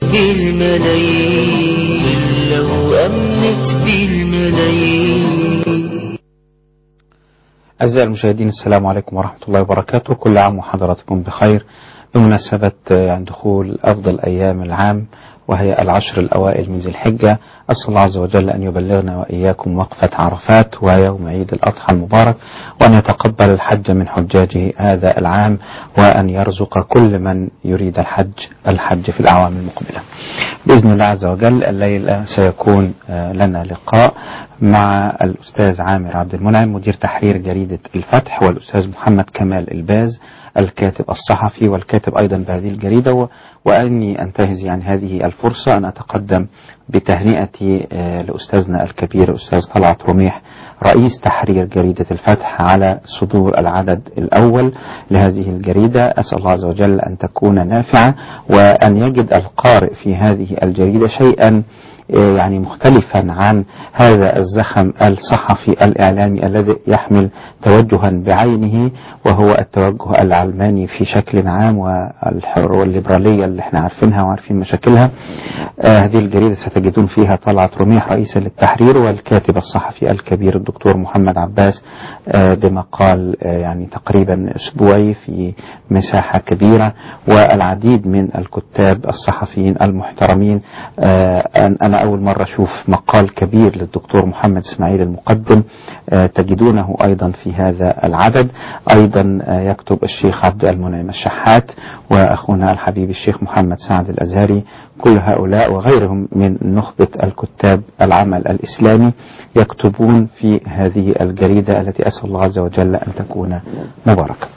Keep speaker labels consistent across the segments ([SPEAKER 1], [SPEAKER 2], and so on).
[SPEAKER 1] بالملايين لو أمنت بالملايين
[SPEAKER 2] أعزائي المشاهدين السلام عليكم ورحمة الله وبركاته كل عام وحضراتكم بخير بمناسبة دخول أفضل أيام العام وهي العشر الأوائل من ذي الحجة أسأل الله عز وجل أن يبلغنا وإياكم وقفة عرفات ويوم عيد الأضحى المبارك وأن يتقبل الحج من حجاجه هذا العام وأن يرزق كل من يريد الحج الحج في الأعوام المقبلة بإذن الله عز وجل الليلة سيكون لنا لقاء مع الأستاذ عامر عبد المنعم مدير تحرير جريدة الفتح والأستاذ محمد كمال الباز الكاتب الصحفي والكاتب أيضا بهذه الجريدة وأني أنتهز يعني هذه الفرصة أن أتقدم بتهنئتي لأستاذنا الكبير أستاذ طلعت رميح رئيس تحرير جريدة الفتح على صدور العدد الأول لهذه الجريدة أسأل الله عز وجل أن تكون نافعة وأن يجد القارئ في هذه الجريدة شيئا يعني مختلفا عن هذا الزخم الصحفي الإعلامي الذي يحمل توجها بعينه وهو التوجه العلماني في شكل عام والليبرالية اللي احنا عارفينها وعارفين مشاكلها آه هذه الجريدة ستجدون فيها طلعت رميح رئيسا للتحرير والكاتب الصحفي الكبير الدكتور محمد عباس آه بمقال آه يعني تقريبا أسبوعي في مساحة كبيرة والعديد من الكتاب الصحفيين المحترمين أنا أول مرة أشوف مقال كبير للدكتور محمد إسماعيل المقدم تجدونه أيضا في هذا العدد أيضا يكتب الشيخ عبد المنعم الشحات وأخونا الحبيب الشيخ محمد سعد الأزهري كل هؤلاء وغيرهم من نخبة الكتاب العمل الإسلامي يكتبون في هذه الجريدة التي أسأل الله عز وجل أن تكون مباركة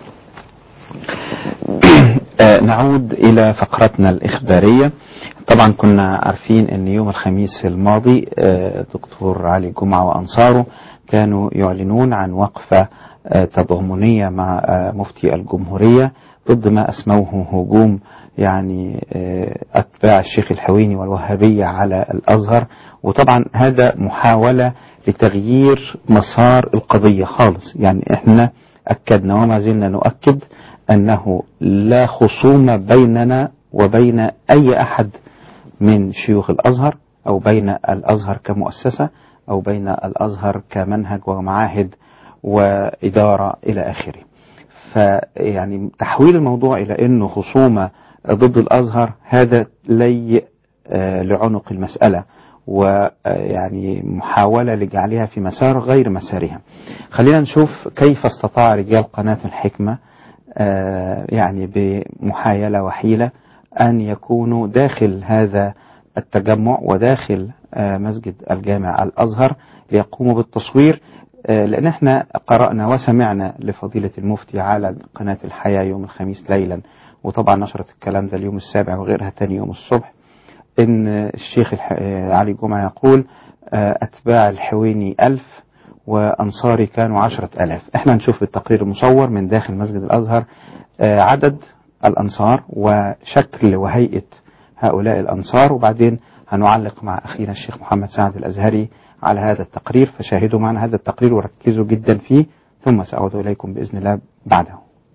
[SPEAKER 2] نعود إلى فقرتنا الإخبارية طبعا كنا عارفين أن يوم الخميس الماضي دكتور علي جمعة وأنصاره كانوا يعلنون عن وقفة تضامنية مع مفتي الجمهورية ضد ما أسموه هجوم يعني أتباع الشيخ الحويني والوهابية على الأزهر وطبعا هذا محاولة لتغيير مسار القضية خالص يعني احنا أكدنا وما زلنا نؤكد أنه لا خصومة بيننا وبين أي أحد من شيوخ الأزهر أو بين الأزهر كمؤسسة أو بين الأزهر كمنهج ومعاهد وإدارة إلى آخره فيعني تحويل الموضوع إلى أنه خصومة ضد الأزهر هذا لي لعنق المسألة ويعني محاولة لجعلها في مسار غير مسارها خلينا نشوف كيف استطاع رجال قناة الحكمة يعني بمحايلة وحيلة أن يكونوا داخل هذا التجمع وداخل مسجد الجامع الأزهر ليقوموا بالتصوير لأن احنا قرأنا وسمعنا لفضيلة المفتي على قناة الحياة يوم الخميس ليلا وطبعا نشرت الكلام ده اليوم السابع وغيرها تاني يوم الصبح إن الشيخ علي جمعة يقول أتباع الحويني ألف وأنصاري كانوا عشرة ألاف احنا نشوف التقرير المصور من داخل مسجد الأزهر عدد الأنصار وشكل وهيئة هؤلاء الأنصار وبعدين هنعلق مع أخينا الشيخ محمد سعد الأزهري على هذا التقرير فشاهدوا معنا هذا التقرير وركزوا جدا فيه ثم سأعود إليكم بإذن الله بعده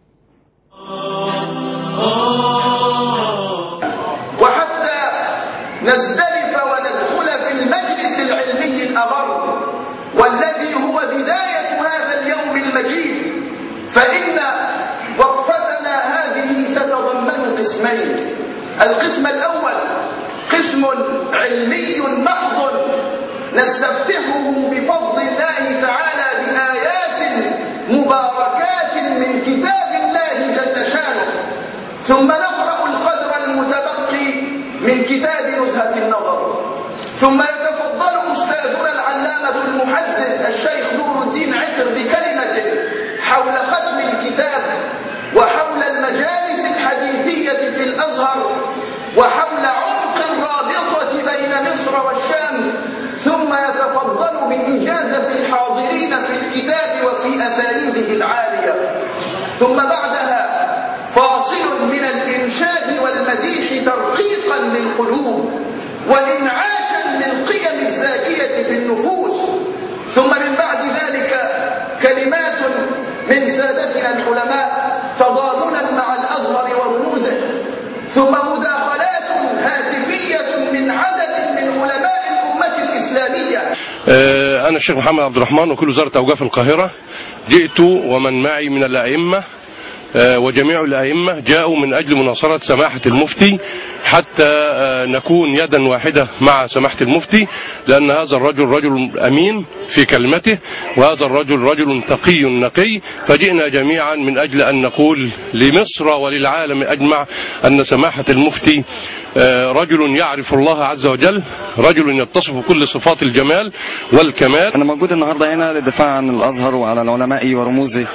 [SPEAKER 3] وحتى نزدلف وندخل في المجلس العلمي الأغر والذي هو بداية هذا اليوم المجيد فإن وقفتنا هذه تتضمن قسمين القسم الأول قسم علمي محض نستفتحه بفضل الله تعالى بآيات مباركات من كتاب الله جل شانه ثم نقرأ القدر المتبقي من كتاب نزهة النظر ثم يتفضل أستاذنا العلامة المحدث الشيخ نور الدين عكر بكلمة حول ختم الكتاب وحول المجالس الحديثية في الأزهر وحول عمق الرابطة بين مصر والشام ثم يتفضل بإجازة الحاضرين في الكتاب وفي أساليبه العالية ثم بعدها فاصل من الإنشاد والمديح ترقيقا للقلوب وإنعاشا للقيم الزاكية في النفوس ثم من بعد ذلك كلمات من سادتنا العلماء تضامنا مع الأزهر ورموزه ثم مداخلات هاتفية
[SPEAKER 4] آه، أنا الشيخ محمد عبد الرحمن وكيل وزارة أوقاف القاهرة جئت ومن معي من الأئمة آه، وجميع الأئمة جاءوا من أجل مناصرة سماحة المفتي حتى آه، نكون يدا واحدة مع سماحة المفتي لأن هذا الرجل رجل أمين في كلمته وهذا الرجل رجل تقي نقي فجئنا جميعا من أجل أن نقول لمصر وللعالم أجمع أن سماحة المفتي آه، رجل يعرف الله عز وجل رجل يتصف بكل صفات الجمال والكمال
[SPEAKER 5] أنا موجود النهاردة هنا للدفاع عن الأزهر وعلى العلماء ورموزه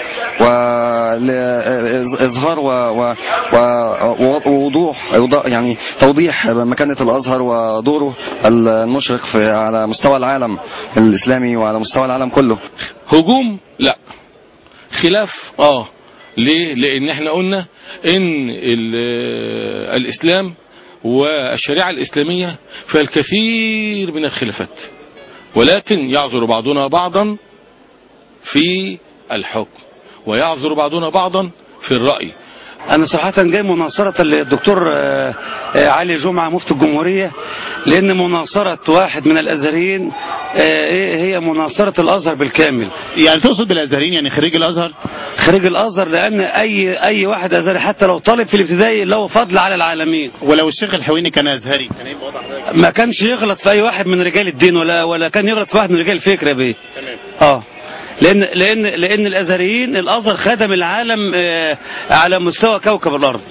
[SPEAKER 5] ولإظهار و... و... و... ووضوح إوضاح- يعني توضيح مكانة الأزهر ودوره المشرق في على مستوى العالم الإسلامي وعلى مستوى العالم كله
[SPEAKER 6] هجوم لا خلاف اه ليه لان احنا قلنا ان ال- الاسلام والشريعه الاسلاميه فيها الكثير من الخلافات ولكن يعذر بعضنا بعضا في الحكم ويعذر بعضنا بعضا في الراي
[SPEAKER 7] أنا صراحة جاي مناصرة للدكتور آه، آه، علي جمعة مفتي الجمهورية لأن مناصرة واحد من الأزهريين آه، هي مناصرة الأزهر بالكامل
[SPEAKER 8] يعني تقصد بالازهريين يعني خريج الازهر
[SPEAKER 7] خريج الأزهر لأن أي أي واحد أزهري حتى لو طالب في الابتدائي له فضل على العالمين
[SPEAKER 8] ولو الشيخ الحويني كان ازهري كان هيبقى وضع حضرتك
[SPEAKER 7] ما كانش يغلط في أي واحد من رجال الدين ولا ولا كان يغلط في واحد من رجال الفكر يا بيه اه لأن لأن لأن الأزهريين الأزهر خدم العالم آه، على مستوى كوكب الأرض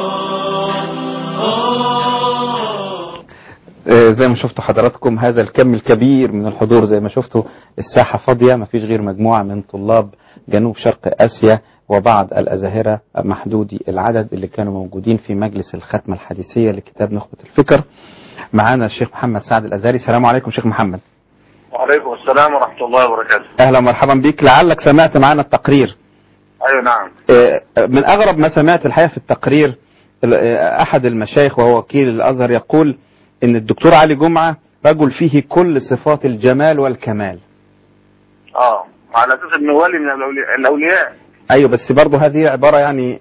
[SPEAKER 2] آه، زي ما شفتوا حضراتكم هذا الكم الكبير من الحضور زي ما شفتوا الساحة فاضية ما فيش غير مجموعة من طلاب جنوب شرق آسيا وبعض الأزاهرة محدودي العدد اللي كانوا موجودين في مجلس الختمة الحديثية لكتاب نخبة الفكر معانا الشيخ محمد سعد الأزهري السلام عليكم شيخ محمد
[SPEAKER 3] وعليكم السلام ورحمة الله وبركاته
[SPEAKER 2] أهلا ومرحبا بك لعلك سمعت معنا التقرير
[SPEAKER 3] أيوة نعم
[SPEAKER 2] آه، من أغرب ما سمعت الحقيقة في التقرير ال- آه، أحد المشايخ وهو وكيل الأزهر يقول إن الدكتور علي جمعة رجل فيه كل صفات الجمال والكمال
[SPEAKER 3] اه على أساس إنه ولي من الأولياء, الأولياء.
[SPEAKER 2] أيوة بس برضه هذه عبارة يعني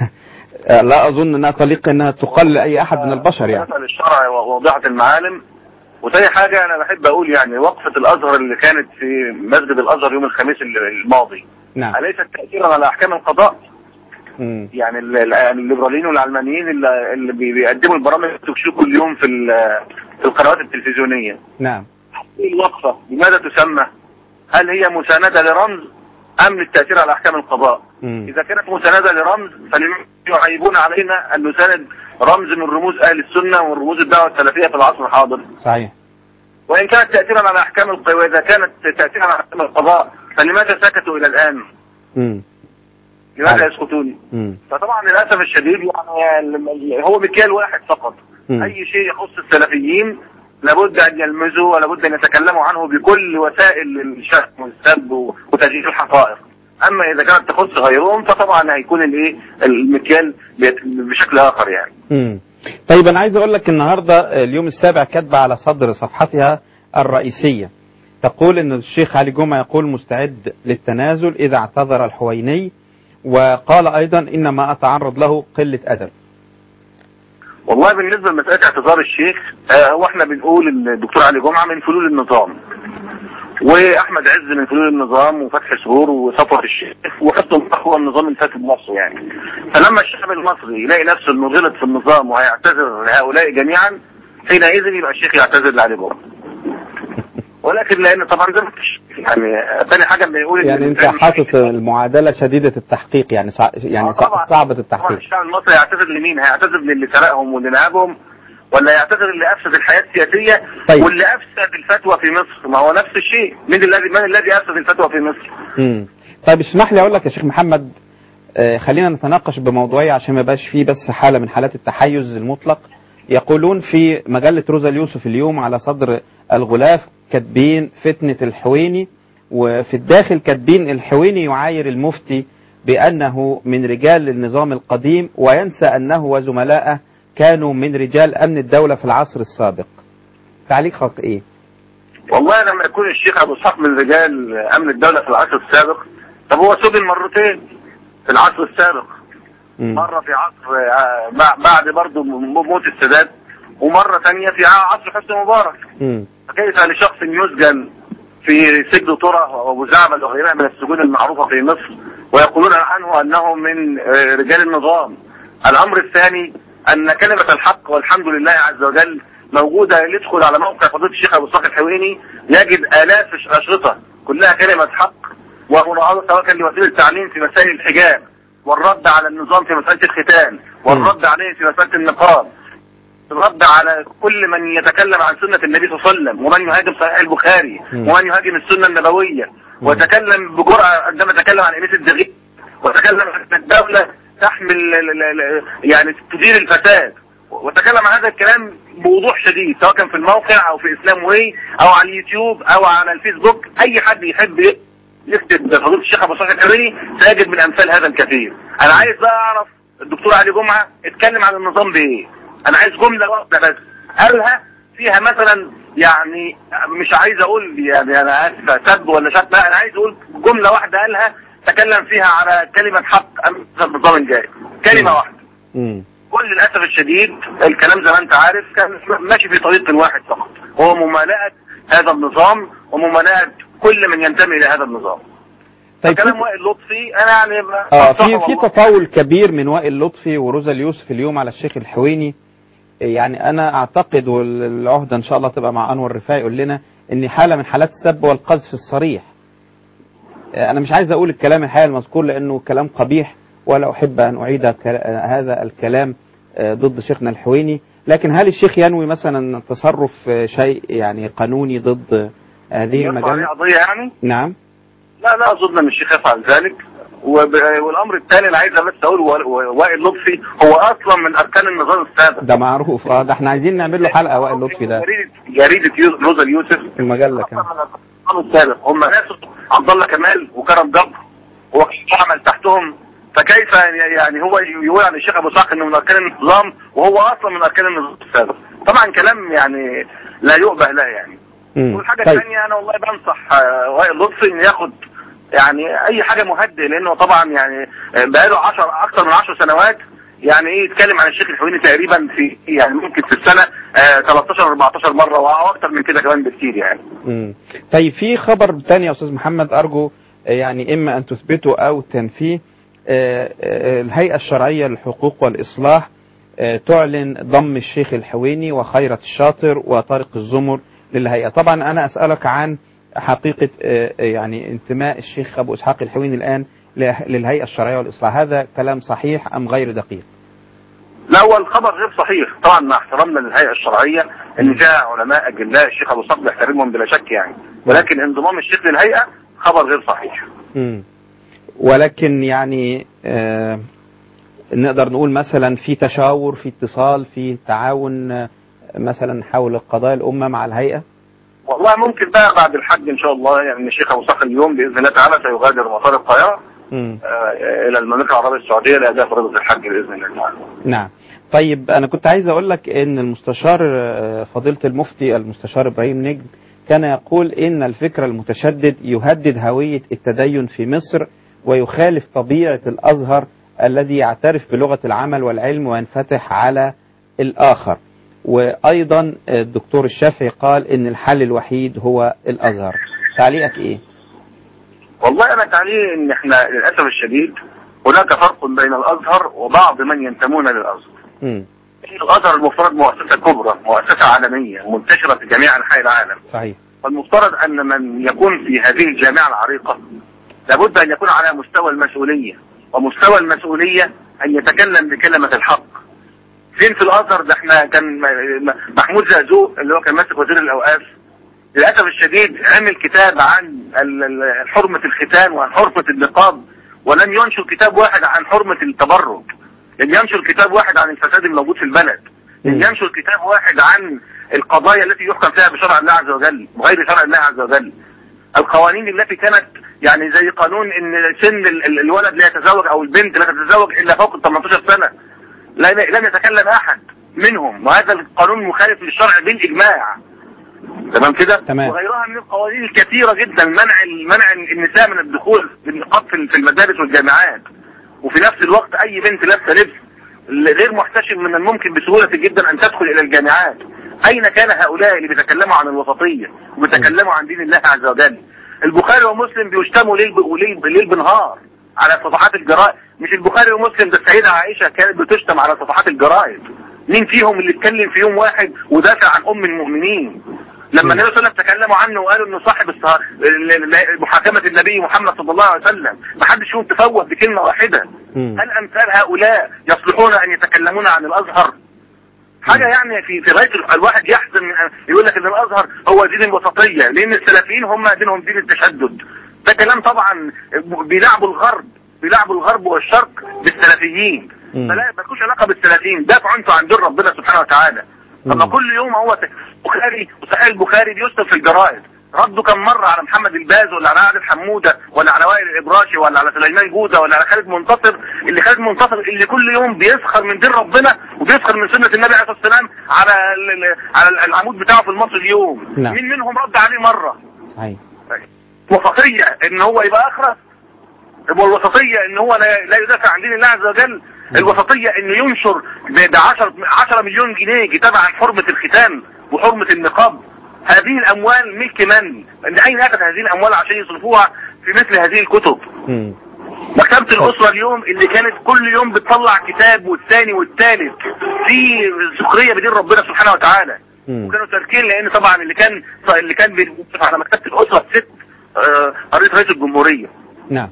[SPEAKER 2] آه، لا أظن أنها طليق أنها تقل أي أحد من البشر يعني
[SPEAKER 3] مسألة الشرع واضحة المعالم وتاني حاجة أنا بحب أقول يعني وقفة الأزهر اللي كانت في مسجد الأزهر يوم الخميس الماضي
[SPEAKER 2] نعم
[SPEAKER 3] أليست تأثيرا على أحكام القضاء؟
[SPEAKER 2] مم.
[SPEAKER 3] يعني ال- ال- الليبراليين والعلمانيين اللي, اللي بي- بيقدموا البرامج التوك شو كل يوم في ال- في القنوات التلفزيونية
[SPEAKER 2] نعم
[SPEAKER 3] هذه الوقفة بماذا تسمى؟ هل هي مساندة لرمز أم للتأثير على أحكام القضاء؟
[SPEAKER 2] مم.
[SPEAKER 3] إذا كانت مساندة لرمز فلماذا يعيبون علينا أن نساند رمز من رموز أهل السنة ورموز الدعوة السلفية في العصر الحاضر؟
[SPEAKER 2] صحيح
[SPEAKER 3] وإن كانت تأثيرا على أحكام القضاء وإذا كانت تأثيرا على أحكام القضاء فلماذا سكتوا إلى الآن؟
[SPEAKER 2] مم.
[SPEAKER 3] لماذا
[SPEAKER 2] نعم.
[SPEAKER 3] يسكتون؟
[SPEAKER 2] مم.
[SPEAKER 3] فطبعا للأسف الشديد يعني ال- هو مكيال واحد فقط
[SPEAKER 2] مم.
[SPEAKER 3] أي شيء يخص السلفيين لابد أن يلمزوا ولابد أن يتكلموا عنه بكل وسائل الشتم والسب وتجهيز الحقائق أما إذا كانت تخص غيرهم فطبعا هيكون الإيه المكيال بيت- بشكل آخر يعني
[SPEAKER 2] مم. طيب أنا عايز أقول لك النهاردة اليوم السابع كاتبة على صدر صفحتها الرئيسية تقول أن الشيخ علي جمعة يقول مستعد للتنازل إذا اعتذر الحويني وقال أيضا إنما أتعرض له قلة أدب
[SPEAKER 3] والله بالنسبة لمسألة اعتذار الشيخ آه، هو احنا بنقول ان الدكتور علي جمعة من فلول النظام واحمد عز من فلول النظام وفتحي سرور وصفوة الشيخ وحسن الله هو النظام الفاسد نفسه يعني فلما الشعب المصري يلاقي نفسه انه غلط في النظام وهيعتذر لهؤلاء جميعا حينئذ يبقى الشيخ يعتذر لعلي جمعة ولكن لان طبعا زي ما قلت يعني ثاني حاجه بنقول إن
[SPEAKER 2] يعني أنت
[SPEAKER 3] الإنسان-
[SPEAKER 2] حاطط المعادلة شديدة التحقيق يعني صع... يعني
[SPEAKER 3] آه
[SPEAKER 2] صع...
[SPEAKER 3] طبعاً.
[SPEAKER 2] صعبة
[SPEAKER 3] طبعا
[SPEAKER 2] التحقيق
[SPEAKER 3] الشعب المصري هيعتذر لمين؟ هيعتذر للي سرقهم واللي نهبهم ولا يعتذر اللي افسد الحياه السياسيه
[SPEAKER 2] طيب.
[SPEAKER 3] واللي افسد الفتوى في مصر ما هو نفس الشيء مين الذي من الذي افسد الفتوى في مصر؟
[SPEAKER 2] مم. طيب اسمح لي اقول لك يا شيخ محمد آه، خلينا نتناقش بموضوعية عشان ما يبقاش فيه بس حالة من حالات التحيز المطلق يقولون في مجلة روزا اليوسف اليوم على صدر الغلاف كاتبين فتنة الحويني وفي الداخل كاتبين الحويني يعاير المفتي بأنه من رجال النظام القديم وينسى أنه وزملائه كانوا من رجال أمن الدولة في العصر السابق تعليقك إيه؟
[SPEAKER 3] والله لما يكون الشيخ ابو اسحاق من رجال امن الدوله في العصر السابق طب هو سجن مرتين في العصر السابق
[SPEAKER 2] مم.
[SPEAKER 3] مره في عصر آه، بع- بعد برضه م- موت السادات ومره ثانيه في عصر حسني مبارك
[SPEAKER 2] مم.
[SPEAKER 3] فكيف لشخص يسجن في سجن طرة وابو زعبل وغيرها من السجون المعروفة في مصر ويقولون عنه انه من آه، رجال النظام الامر الثاني ان كلمة الحق والحمد لله عز وجل موجودة يدخل على موقع فضيلة الشيخ ابو اسحاق الحويني يجد الاف اشرطة كلها كلمة حق ومناهضة سواء كان لوسيلة التعليم في مسائل الحجاب والرد على النظام في مسألة الختان والرد عليه في مسألة النقاب الرد على كل من يتكلم عن سنة النبي صلى الله عليه وسلم ومن يهاجم صحيح البخاري
[SPEAKER 2] مم.
[SPEAKER 3] ومن يهاجم السنة النبوية وتكلم بجرأة عندما تكلم عن إنيس الدغيب وتكلم عن أن الدولة تحمل ل- ل- ل- يعني تدير الفساد وتكلم عن هذا الكلام بوضوح شديد سواء كان في الموقع او في اسلام واي او على اليوتيوب او على الفيسبوك اي حد يحب يكتب فضيلة الشيخ ابو صالح الحريري سيجد من امثال هذا الكثير انا عايز بقى اعرف الدكتور علي جمعه اتكلم عن النظام بايه انا عايز جمله واحده بس قالها فيها مثلا يعني مش عايز اقول يعني انا اسف سب ولا شتم لا انا عايز اقول جمله واحده قالها تكلم فيها على كلمه حق ام النظام الجاي كلمه واحده
[SPEAKER 2] مم.
[SPEAKER 3] كل للاسف الشديد الكلام زي ما انت عارف كان ماشي في طريق واحد فقط هو ممالاه هذا النظام وممالاه كل من ينتمي الى هذا النظام
[SPEAKER 2] طيب
[SPEAKER 3] كلام
[SPEAKER 2] في-
[SPEAKER 3] وائل لطفي انا يعني
[SPEAKER 2] اه
[SPEAKER 3] بنصحه
[SPEAKER 2] في في
[SPEAKER 3] والله.
[SPEAKER 2] تطاول كبير من وائل لطفي وروزا اليوسف اليوم على الشيخ الحويني يعني انا اعتقد والعهده ان شاء الله تبقى مع انور رفاعي يقول لنا ان حاله من حالات السب والقذف الصريح آه، انا مش عايز اقول الكلام الحقيقي المذكور لانه كلام قبيح ولا احب ان اعيد ك- آه، هذا الكلام آه، ضد شيخنا الحويني لكن هل الشيخ ينوي مثلا تصرف آه، شيء يعني قانوني ضد آه، هذه
[SPEAKER 3] يرفع عليه
[SPEAKER 2] المجال
[SPEAKER 3] قضيه يعني
[SPEAKER 2] نعم
[SPEAKER 3] لا لا اظن ان الشيخ يفعل ذلك وب... والامر الثاني اللي عايز بس اقول و- وائل لطفي هو اصلا من اركان النظام السابق
[SPEAKER 2] ده معروف اه ده احنا عايزين نعمل له حلقه وائل لطفي ده
[SPEAKER 3] جريده جريده يوز- روزا اليوسف
[SPEAKER 2] في المجله كمان
[SPEAKER 3] النظام السابق هم ناس عبد الله كمال وكرم جبر هو عمل تحتهم فكيف يعني هو يقول عن الشيخ ابو اسحاق انه من اركان النظام وهو اصلا من اركان النظام السابق طبعا كلام يعني لا يؤبه له يعني
[SPEAKER 2] مم.
[SPEAKER 3] والحاجه
[SPEAKER 2] طيب
[SPEAKER 3] الثانيه انا والله بنصح آه، وائل لطفي انه ياخد يعني اي حاجه مهدئ لانه طبعا يعني آه، بقاله 10 اكثر من 10 سنوات يعني ايه يتكلم عن الشيخ الحويني تقريبا في يعني ممكن في السنه آه 13 14 مره او اكثر من كده كمان بكتير يعني
[SPEAKER 2] مم. طيب في خبر تاني يا استاذ محمد ارجو آه، يعني اما ان تثبته او تنفيه آه، آه، الهيئه الشرعيه للحقوق والاصلاح آه، تعلن ضم الشيخ الحويني وخيرة الشاطر وطارق الزمر للهيئه طبعا انا اسالك عن حقيقه آه، آه، يعني انتماء الشيخ ابو اسحاق الحويني الان له- للهيئه الشرعيه والاصلاح هذا كلام صحيح ام غير دقيق
[SPEAKER 3] لا هو الخبر غير صحيح طبعا مع احترامنا للهيئه الشرعيه ان فيها علماء اجلاء الشيخ ابو صقر بيحترمهم بلا شك يعني ولكن انضمام الشيخ للهيئه خبر غير صحيح
[SPEAKER 2] مم. ولكن يعني آه نقدر نقول مثلا في تشاور في اتصال في تعاون آه، مثلا حول قضايا الأمة مع الهيئة
[SPEAKER 3] والله ممكن بقى بعد الحج ان شاء الله يعني الشيخ ابو صقر اليوم باذن الله تعالى سيغادر مطار القاهره
[SPEAKER 2] مم.
[SPEAKER 3] آه، الى المملكه العربيه السعوديه لاداء فريضه الحج باذن الله تعالى
[SPEAKER 2] نعم طيب أنا كنت عايز أقول لك إن المستشار آه، فضيلة المفتي المستشار إبراهيم نجم كان يقول إن الفكر المتشدد يهدد هوية التدين في مصر ويخالف طبيعة الأزهر الذي يعترف بلغة العمل والعلم وينفتح على الآخر وأيضا الدكتور الشافعي قال إن الحل الوحيد هو الأزهر تعليقك إيه؟
[SPEAKER 3] والله انا تعليق ان احنا للاسف الشديد هناك فرق بين الازهر وبعض من ينتمون للازهر
[SPEAKER 2] مم.
[SPEAKER 3] الازهر المفترض مؤسسه كبرى مؤسسه عالميه منتشره في جميع انحاء العالم
[SPEAKER 2] صحيح
[SPEAKER 3] فالمفترض ان من يكون في هذه الجامعه العريقه لابد ان يكون على مستوى المسؤوليه ومستوى المسؤوليه ان يتكلم بكلمه الحق فين في الازهر ده احنا كان م- م- محمود زقزوق اللي هو كان ماسك وزير الاوقاف للاسف الشديد عمل كتاب عن ال- ال- حرمه الختان وعن حرمه النقاب ولم ينشر كتاب واحد عن حرمه التبرج لم ينشر كتاب واحد عن الفساد الموجود في البلد لم
[SPEAKER 2] مم.
[SPEAKER 3] ينشر كتاب واحد عن القضايا التي يحكم فيها بشرع الله عز وجل وغير شرع الله عز وجل القوانين التي كانت يعني زي قانون ان سن ال- ال- الولد لا يتزوج او البنت لا تتزوج الا فوق ال 18 سنه لا- لم يتكلم احد منهم وهذا القانون مخالف للشرع بالاجماع تمام كده
[SPEAKER 2] تمام.
[SPEAKER 3] وغيرها من القوانين الكثيره جدا منع منع النساء من الدخول بالنقاب في في المدارس والجامعات وفي نفس الوقت اي بنت لابسه لبس غير محتشم من الممكن بسهوله جدا ان تدخل الى الجامعات اين كان هؤلاء اللي بيتكلموا عن الوسطيه وبيتكلموا عن دين الله عز وجل البخاري ومسلم بيشتموا ليل ب- وليل ليل بنهار على صفحات الجرائد مش البخاري ومسلم ده السيده عائشه كانت بتشتم على صفحات الجرائد مين فيهم اللي اتكلم في يوم واحد ودافع عن ام المؤمنين لما النبي صلى الله عليه وسلم تكلموا عنه وقالوا انه صاحب السهر ال- ال- محاكمه النبي محمد صلى الله عليه وسلم ما حدش فيهم تفوه بكلمه واحده
[SPEAKER 2] مم.
[SPEAKER 3] هل امثال هؤلاء يصلحون ان يتكلمون عن الازهر حاجه يعني في في غايه ال- الواحد يحزن من يقول لك ان الازهر هو دين الوسطيه لان السلفيين هم دينهم دين التشدد ده كلام طبعا بيلعبوا الغرب بيلعبوا الغرب والشرق بالسلفيين
[SPEAKER 2] مم.
[SPEAKER 3] فلا مالكوش علاقه بالسلفيين دافعوا انتوا عن دين ربنا سبحانه وتعالى طب كل يوم هو ت- بخاري وصحيح البخاري بيشتم في الجرائد ردوا كم مرة على محمد الباز ولا على عادل حمودة ولا على وائل الإبراشي ولا على سليمان جودة ولا على خالد منتصر اللي خالد منتصر اللي كل يوم بيسخر من دين ربنا وبيسخر من سنة النبي عليه الصلاة والسلام على ال- ال- على العمود بتاعه في المصري اليوم
[SPEAKER 2] نعم.
[SPEAKER 3] مين منهم رد عليه مرة
[SPEAKER 2] صحيح
[SPEAKER 3] وسطية ان هو يبقى اخرس والوسطية ان هو لا, لا يدافع عن دين الله عز وجل الوسطية انه ينشر ب 10 10 مليون جنيه كتاب عن حرمة الختان وحرمة النقاب هذه الاموال ملك من؟ من اين اخذ هذه الاموال عشان يصرفوها في مثل هذه الكتب؟
[SPEAKER 2] مم.
[SPEAKER 3] مكتبة الأسرة اليوم اللي كانت كل يوم بتطلع كتاب والثاني والثالث في سخرية بدين ربنا سبحانه وتعالى
[SPEAKER 2] مم.
[SPEAKER 3] وكانوا تاركين لأن طبعا اللي كان اللي كان بيوقف على مكتبة الأسرة ست آه، قريت رئيس الجمهورية
[SPEAKER 2] نعم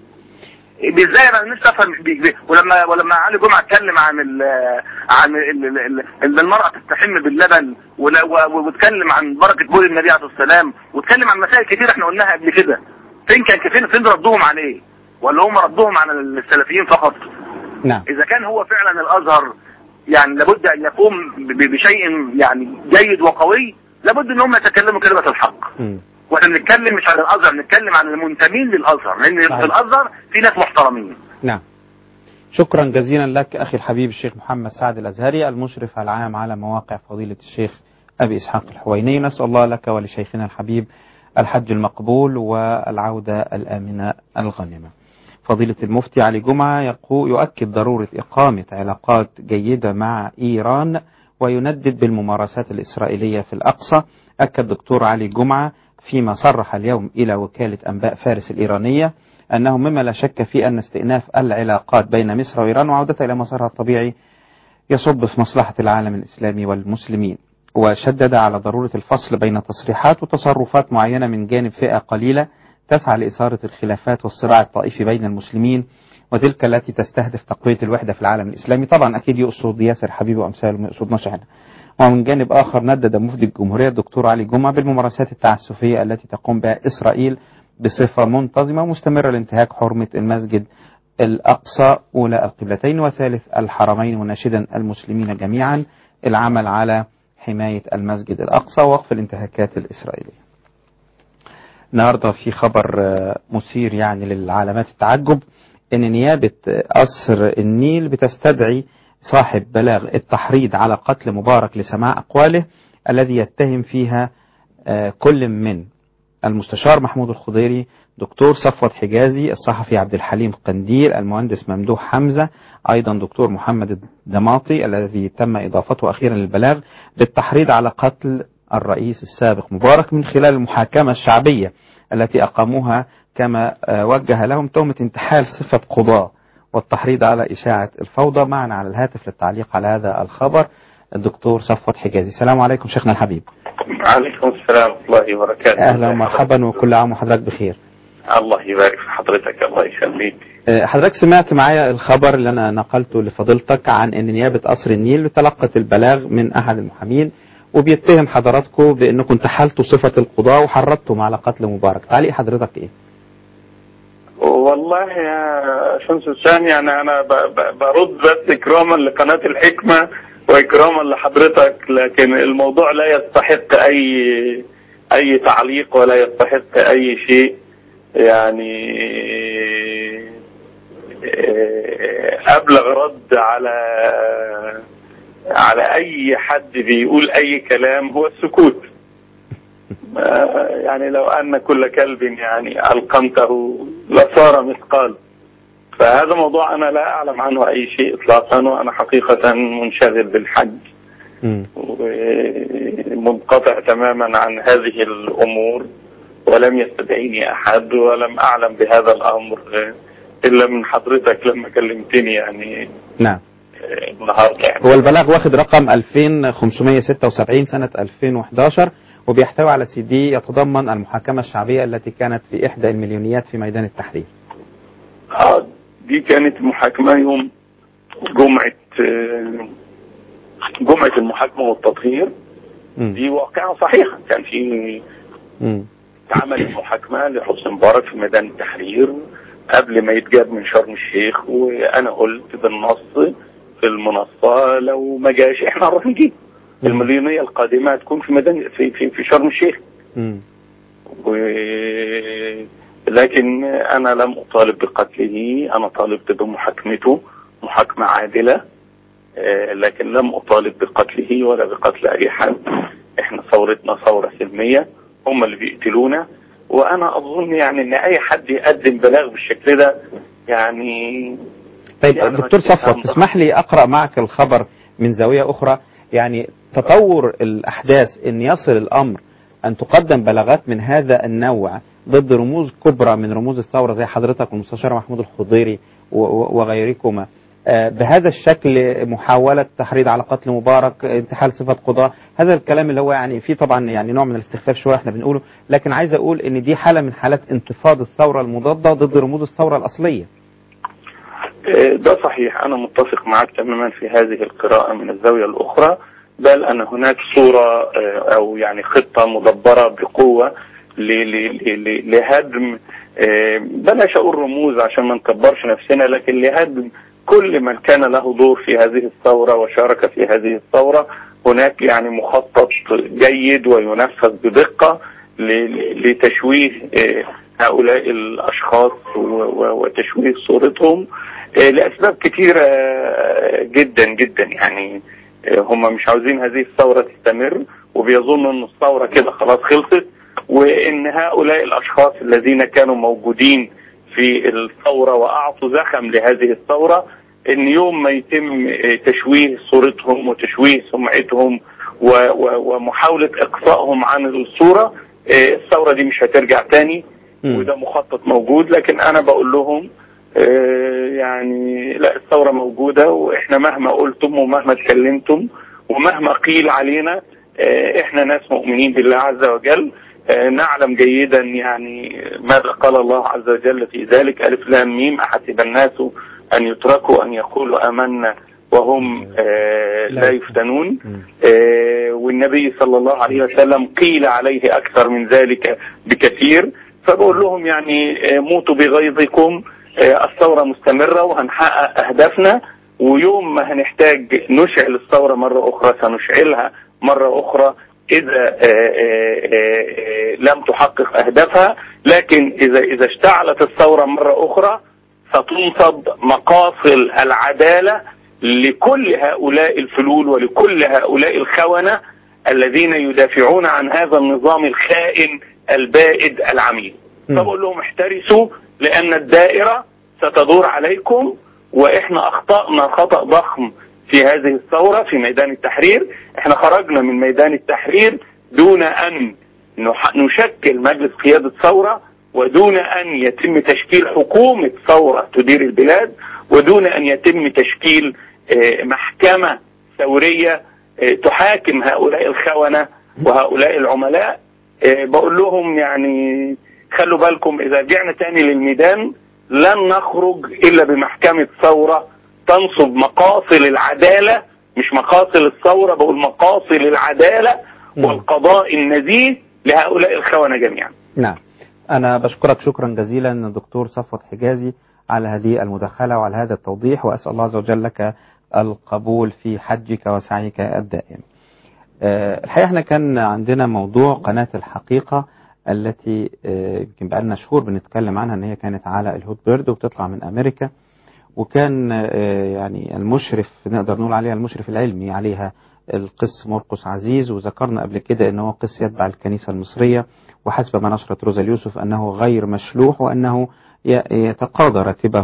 [SPEAKER 3] ازاي انا نفسي افهم بي- بي- ولما ولما علي جمعه اتكلم عن ال عن ال- ال- ال- ان المراه تستحم باللبن ولا- و- واتكلم عن بركه بول النبي عليه الصلاه والسلام واتكلم عن مسائل كتير احنا قلناها قبل كده فين كان فين فين ردهم عن ايه؟ ولا هم ردهم عن السلفيين فقط؟
[SPEAKER 2] نعم
[SPEAKER 3] اذا كان هو فعلا الازهر يعني لابد ان يقوم ب- بشيء يعني جيد وقوي لابد ان هم يتكلموا كلمه الحق
[SPEAKER 2] مم.
[SPEAKER 3] واحنا بنتكلم مش عن الازهر بنتكلم عن المنتمين للازهر لان
[SPEAKER 2] صحيح.
[SPEAKER 3] في الازهر في ناس محترمين
[SPEAKER 2] نعم شكرا جزيلا لك أخي الحبيب الشيخ محمد سعد الأزهري المشرف العام على مواقع فضيلة الشيخ أبي إسحاق الحويني نسأل الله لك ولشيخنا الحبيب الحج المقبول والعودة الآمنة الغانمة فضيلة المفتي علي جمعة يقو يؤكد ضرورة إقامة علاقات جيدة مع إيران ويندد بالممارسات الإسرائيلية في الأقصى أكد دكتور علي جمعة فيما صرح اليوم إلى وكالة أنباء فارس الإيرانية أنه مما لا شك فيه أن استئناف العلاقات بين مصر وإيران وعودتها إلى مسارها الطبيعي يصب في مصلحة العالم الإسلامي والمسلمين وشدد على ضرورة الفصل بين تصريحات وتصرفات معينة من جانب فئة قليلة تسعى لإثارة الخلافات والصراع الطائفي بين المسلمين وتلك التي تستهدف تقوية الوحدة في العالم الإسلامي طبعا أكيد يقصد ياسر حبيب وأمثاله ما يقصدناش احنا ومن جانب آخر ندد مفتي الجمهورية الدكتور علي جمعة بالممارسات التعسفية التي تقوم بها إسرائيل بصفة منتظمة ومستمرة لانتهاك حرمة المسجد الأقصى أولى القبلتين وثالث الحرمين مناشدا المسلمين جميعا العمل على حماية المسجد الأقصى ووقف الانتهاكات الإسرائيلية النهاردة في خبر آه، مثير يعني للعلامات التعجب ان نيابة آه، قصر النيل بتستدعي صاحب بلاغ التحريض على قتل مبارك لسماع أقواله الذي يتهم فيها آه، كل من المستشار محمود الخضيري دكتور صفوت حجازي الصحفي عبد الحليم قنديل المهندس ممدوح حمزة أيضا دكتور محمد الدماطي الذي تم إضافته أخيرا للبلاغ بالتحريض على قتل الرئيس السابق مبارك من خلال المحاكمة الشعبية التي أقاموها كما آه، وجه لهم تهمة انتحال صفة قضاة والتحريض على إشاعة الفوضى معنا على الهاتف للتعليق على هذا الخبر الدكتور صفوت حجازي السلام عليكم شيخنا الحبيب
[SPEAKER 9] عليكم السلام ورحمة الله وبركاته
[SPEAKER 2] أهلا ومرحبا وكل عام وحضرتك بخير
[SPEAKER 9] الله يبارك في حضرتك الله يخليك
[SPEAKER 2] آه، حضرتك سمعت معايا الخبر اللي أنا نقلته لفضيلتك عن أن نيابة قصر النيل تلقت البلاغ من أحد المحامين وبيتهم حضراتكم بأنكم انتحلتوا صفة القضاء وحرضتم على قتل مبارك تعليق حضرتك إيه؟
[SPEAKER 9] والله يا شمس الشام يعني أنا ب- ب- برد بس إكراما لقناة الحكمة وإكراما لحضرتك لكن الموضوع لا يستحق أي أي تعليق ولا يستحق أي شيء يعني آه، أبلغ رد على على أي حد بيقول أي كلام هو السكوت آه، يعني لو أن كل كلب يعني ألقمته لصار مثقال فهذا موضوع أنا لا أعلم عنه أي شيء إطلاقا وأنا حقيقة منشغل بالحج
[SPEAKER 2] مم.
[SPEAKER 9] ومنقطع تماما عن هذه الأمور ولم يستدعيني أحد ولم أعلم بهذا الأمر إلا من حضرتك لما كلمتني يعني
[SPEAKER 2] نعم
[SPEAKER 9] النهارده يعني
[SPEAKER 2] هو البلاغ واخد رقم 2576 سنة 2011 وبيحتوي على سي دي يتضمن المحاكمة الشعبية التي كانت في إحدى المليونيات في ميدان التحرير
[SPEAKER 9] آه دي كانت محاكمة يوم جمعة آه، جمعة المحاكمة والتطهير
[SPEAKER 2] مم.
[SPEAKER 9] دي واقعة صحيحة كان في
[SPEAKER 2] مم.
[SPEAKER 9] عمل المحاكمة لحسن مبارك في ميدان التحرير قبل ما يتجاب من شرم الشيخ وأنا قلت بالنص في المنصة لو ما جاش احنا هنروح نجيب المليونية القادمة هتكون في ميدان في في, في شرم الشيخ
[SPEAKER 2] مم.
[SPEAKER 9] و... لكن أنا لم أطالب بقتله أنا طالبت بمحاكمته محاكمة عادلة آه، لكن لم أطالب بقتله ولا بقتل أي حد إحنا ثورتنا ثورة سلمية هم اللي بيقتلونا وأنا أظن يعني إن أي حد يقدم بلاغ بالشكل ده يعني
[SPEAKER 2] طيب
[SPEAKER 9] يعني
[SPEAKER 2] دكتور
[SPEAKER 9] ما تفهم
[SPEAKER 2] صفوت
[SPEAKER 9] ده.
[SPEAKER 2] تسمح لي أقرأ معك الخبر من زاوية أخرى يعني تطور الأحداث أن يصل الأمر أن تقدم بلاغات من هذا النوع ضد رموز كبرى من رموز الثورة زي حضرتك والمستشار محمود الخضيري و- و- وغيركما آه، بهذا الشكل محاولة تحريض على قتل مبارك انتحال صفة قضاء هذا الكلام اللي هو يعني فيه طبعا يعني نوع من الاستخفاف شوية احنا بنقوله لكن عايز أقول أن دي حالة من حالات انتفاض الثورة المضادة ضد رموز الثورة الأصلية
[SPEAKER 9] آه، ده صحيح أنا متفق معك تماما في هذه القراءة من الزاوية الأخرى بل أن هناك صورة آه، أو يعني خطة مدبرة بقوة ل- ل- ل- ل- لهدم آه، بلاش أقول رموز عشان ما نكبرش نفسنا لكن لهدم كل من كان له دور في هذه الثورة وشارك في هذه الثورة هناك يعني مخطط جيد وينفذ بدقة ل- ل- لتشويه آه، هؤلاء الأشخاص و- و- وتشويه صورتهم آه، لأسباب كثيرة آه، جدا جدا يعني آه، هم مش عاوزين هذه الثورة تستمر وبيظنوا أن الثورة كده خلاص خلصت وأن هؤلاء الأشخاص الذين كانوا موجودين في الثورة وأعطوا زخم لهذه الثورة أن يوم ما يتم آه، تشويه صورتهم وتشويه سمعتهم و- و- ومحاولة إقصائهم عن الصورة آه، الثورة دي مش هترجع تاني وده مخطط موجود لكن انا بقول لهم آه، يعني لا الثورة موجودة واحنا مهما قلتم ومهما اتكلمتم ومهما قيل علينا آه، احنا ناس مؤمنين بالله عز وجل آه، نعلم جيدا يعني ماذا قال الله عز وجل في ذلك ألف لام ميم أحسب الناس أن يتركوا أن يقولوا آمنا وهم آه، لا يفتنون آه، والنبي صلى الله عليه وسلم قيل عليه أكثر من ذلك بكثير فبقول لهم يعني آه، موتوا بغيظكم آه، الثورة مستمرة وهنحقق أهدافنا ويوم ما هنحتاج نشعل الثورة مرة أخرى سنشعلها مرة أخرى إذا آه، آه، آه، آه، لم تحقق أهدافها لكن إذا إذا اشتعلت الثورة مرة أخرى ستنصب مقاصل العدالة لكل هؤلاء الفلول ولكل هؤلاء الخونة الذين يدافعون عن هذا النظام الخائن البائد العميل فبقول لهم احترسوا لأن الدائرة ستدور عليكم وإحنا أخطأنا خطأ ضخم في هذه الثورة في ميدان التحرير احنا خرجنا من ميدان التحرير دون أن نح- نشكل مجلس قيادة ثورة ودون أن يتم تشكيل حكومة ثورة تدير البلاد ودون أن يتم تشكيل آه، محكمة ثورية آه، تحاكم هؤلاء الخونة وهؤلاء العملاء آه، بقول لهم يعني خلوا بالكم إذا رجعنا تاني للميدان لن نخرج إلا بمحكمة ثورة تنصب مقاصل العدالة مش مقاصل الثورة بقول مقاصل العدالة والقضاء النزيه لهؤلاء الخونة جميعا
[SPEAKER 2] نعم أنا بشكرك شكرا جزيلا الدكتور صفوت حجازي على هذه المداخلة وعلى هذا التوضيح وأسأل الله عز وجل لك القبول في حجك وسعيك الدائم آه، الحقيقة احنا كان عندنا موضوع قناة الحقيقة التي آه، يمكن بقالنا شهور بنتكلم عنها ان هي كانت على الهوت بيرد وبتطلع من امريكا وكان آه، يعني المشرف نقدر نقول عليها المشرف العلمي عليها القس مرقس عزيز وذكرنا قبل كده ان هو قس يتبع الكنيسة المصرية وحسب ما نشرت روزا اليوسف انه غير مشلوح وانه ي- يتقاضى راتبه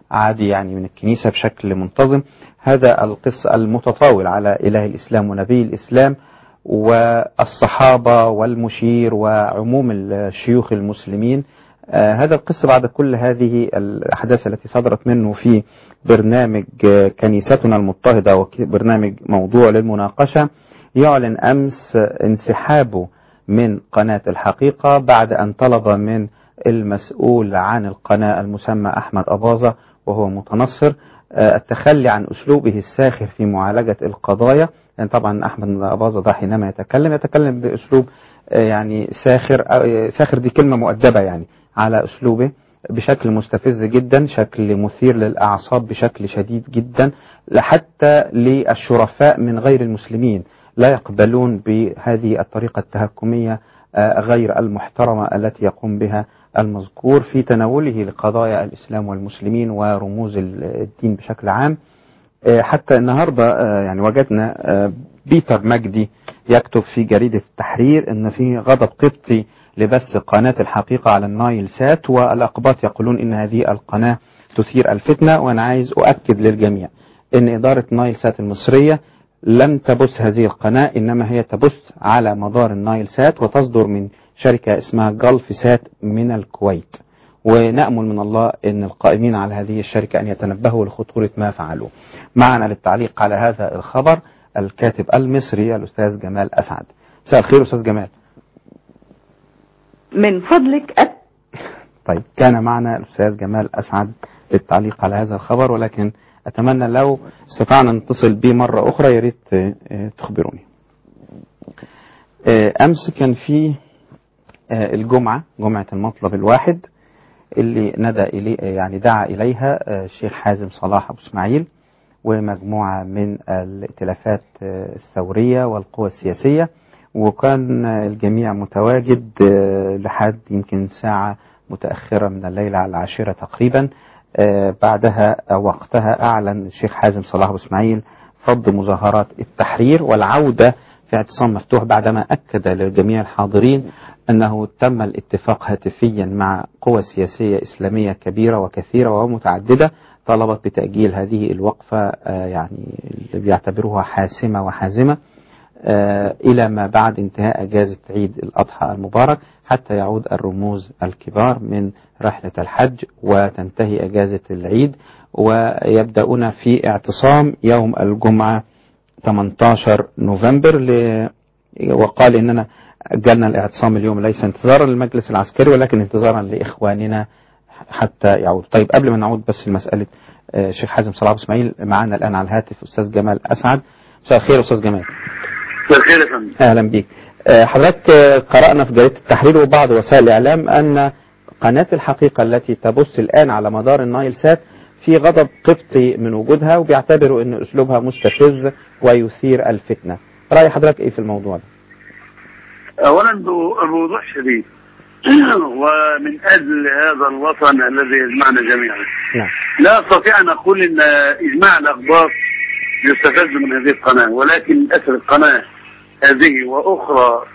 [SPEAKER 2] عادي يعني من الكنيسة بشكل منتظم هذا القصة المتطاول على إله الإسلام ونبي الإسلام والصحابة والمشير وعموم الشيوخ المسلمين آه هذا القصة بعد كل هذه الأحداث التي صدرت منه في برنامج آه، كنيستنا المضطهدة وبرنامج موضوع للمناقشة يعلن أمس انسحابه من قناة الحقيقة بعد أن طلب من المسؤول عن القناة المسمى أحمد أباظة وهو متنصر آه، التخلي عن أسلوبه الساخر في معالجة القضايا يعني طبعا أحمد أباظة ده حينما يتكلم يتكلم بأسلوب آه، يعني ساخر آه، ساخر دي كلمة مؤدبة يعني على أسلوبه بشكل مستفز جدا شكل مثير للأعصاب بشكل شديد جدا حتى للشرفاء من غير المسلمين لا يقبلون بهذه الطريقة التهكمية آه، غير المحترمة التي يقوم بها المذكور في تناوله لقضايا الإسلام والمسلمين ورموز الدين بشكل عام آه، حتى النهاردة آه، يعني وجدنا آه، بيتر مجدي يكتب في جريدة التحرير ان في غضب قبطي لبث قناة الحقيقة على النايل سات والأقباط يقولون ان هذه القناة تثير الفتنة وانا عايز أؤكد للجميع ان إدارة نايل سات المصرية لم تبث هذه القناة إنما هي تبث على مدار النايل سات وتصدر من شركة اسمها جلف سات من الكويت ونأمل من الله أن القائمين على هذه الشركة أن يتنبهوا لخطورة ما فعلوا معنا للتعليق على هذا الخبر الكاتب المصري الأستاذ جمال أسعد مساء الخير أستاذ جمال
[SPEAKER 10] من فضلك أت...
[SPEAKER 2] طيب كان معنا الأستاذ جمال أسعد للتعليق على هذا الخبر ولكن أتمنى لو استطعنا نتصل به مرة أخرى يا ريت آه، تخبروني آه، أمس كان في آه، الجمعة جمعة المطلب الواحد اللي ندى إلي يعني دعا إليها آه، الشيخ حازم صلاح أبو إسماعيل ومجموعة من الائتلافات آه، الثورية والقوى السياسية وكان آه، الجميع متواجد آه، لحد يمكن ساعة متأخرة من الليلة على العاشرة تقريبا آه، بعدها أو وقتها أعلن الشيخ حازم صلاح أبو إسماعيل فض مظاهرات التحرير والعودة في اعتصام مفتوح بعدما أكد لجميع الحاضرين أنه تم الاتفاق هاتفيا مع قوى سياسية إسلامية كبيرة وكثيرة ومتعددة طلبت بتأجيل هذه الوقفة آه، يعني اللي بيعتبروها حاسمة وحازمة آه، إلى ما بعد انتهاء أجازة عيد الأضحى المبارك حتى يعود الرموز الكبار من رحلة الحج وتنتهي أجازة العيد ويبدأون في اعتصام يوم الجمعة 18 نوفمبر ل... وقال إننا أجلنا الاعتصام اليوم ليس انتظارا للمجلس العسكري ولكن انتظارا لإخواننا حتى يعود طيب قبل ما نعود بس لمسألة آه، الشيخ حازم صلاح أبو إسماعيل معنا الآن على الهاتف أستاذ جمال أسعد مساء الخير أستاذ جمال
[SPEAKER 3] مساء الخير يا فندم
[SPEAKER 2] أهلا بيك آه، حضرتك آه، قرأنا في جريدة التحرير وبعض وسائل الإعلام أن قناة الحقيقة التي تبث الآن على مدار النايل سات في غضب قبطي من وجودها وبيعتبروا أن أسلوبها مستفز ويثير الفتنة رأي حضرتك إيه في الموضوع ده؟
[SPEAKER 11] اولا بو- بوضوح شديد ومن اجل هذا الوطن الذي يجمعنا جميعا
[SPEAKER 2] نعم
[SPEAKER 11] لا استطيع ان اقول ان اجماع الاخبار يستفز من هذه القناه ولكن للاسف القناه هذه واخرى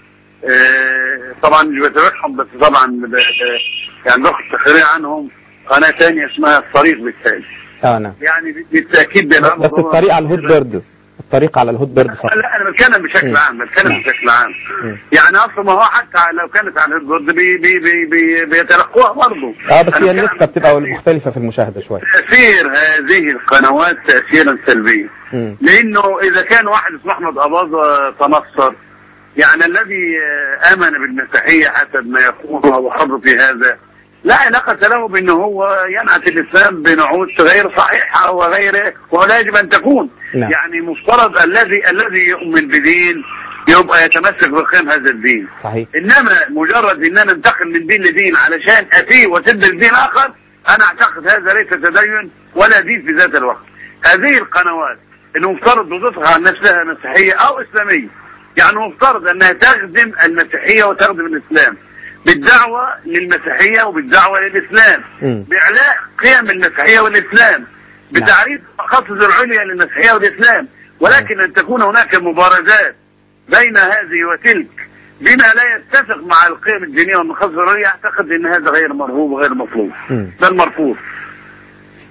[SPEAKER 11] آه، طبعا مش بتابعهم بس طبعا ب- ب- يعني باخد تقرير عنهم قناه ثانيه اسمها الطريق بالتالي
[SPEAKER 2] اه نعم
[SPEAKER 11] يعني بالتاكيد بيلعبوا
[SPEAKER 2] بس
[SPEAKER 11] دور-
[SPEAKER 2] الطريق على الهوت بيرد الطريق على الهوت بيرد فقط
[SPEAKER 11] لا انا بتكلم بشكل
[SPEAKER 2] مم.
[SPEAKER 11] عام بتكلم
[SPEAKER 2] نعم.
[SPEAKER 11] بشكل عام
[SPEAKER 2] مم.
[SPEAKER 11] يعني اصلا ما هو حتى لو كانت على الجرد بي بي بي بي بيتلقوها برضه
[SPEAKER 2] اه بس
[SPEAKER 11] أنا
[SPEAKER 2] هي
[SPEAKER 11] بتكلم
[SPEAKER 2] النسبة بتبقى مختلفة في المشاهدة شوية
[SPEAKER 11] تاثير هذه القنوات تاثيرا سلبيا
[SPEAKER 2] مم.
[SPEAKER 11] لانه اذا كان واحد اسمه احمد اباظه تنصر يعني الذي آه، امن بالمسيحيه حسب ما يقول وهو حر في هذا لا علاقة له بأنه هو ينعت الإسلام بنعوت غير صحيحة وغير ولا يجب أن تكون
[SPEAKER 2] نعم.
[SPEAKER 11] يعني مفترض الذي الذي يؤمن بدين يبقى يتمسك بقيم هذا الدين
[SPEAKER 2] صحيح
[SPEAKER 11] انما مجرد ان انا انتقل من دين لدين علشان اتيه وتبدل دين اخر انا اعتقد هذا ليس تدين ولا دين في ذات الوقت هذه القنوات اللي مفترض وظيفتها عن نفسها مسيحيه او اسلاميه يعني مفترض انها تخدم المسيحيه وتخدم الاسلام بالدعوه للمسيحيه وبالدعوه للاسلام
[SPEAKER 2] مم.
[SPEAKER 11] باعلاء قيم المسيحيه والاسلام بتعريف المقاصد العليا للمسيحيه والاسلام ولكن ان تكون هناك مبارزات بين هذه وتلك بما لا يتفق مع القيم الدينيه والمقاصد العليا اعتقد ان هذا غير مرغوب وغير مطلوب
[SPEAKER 2] مم.
[SPEAKER 11] بل مرفوض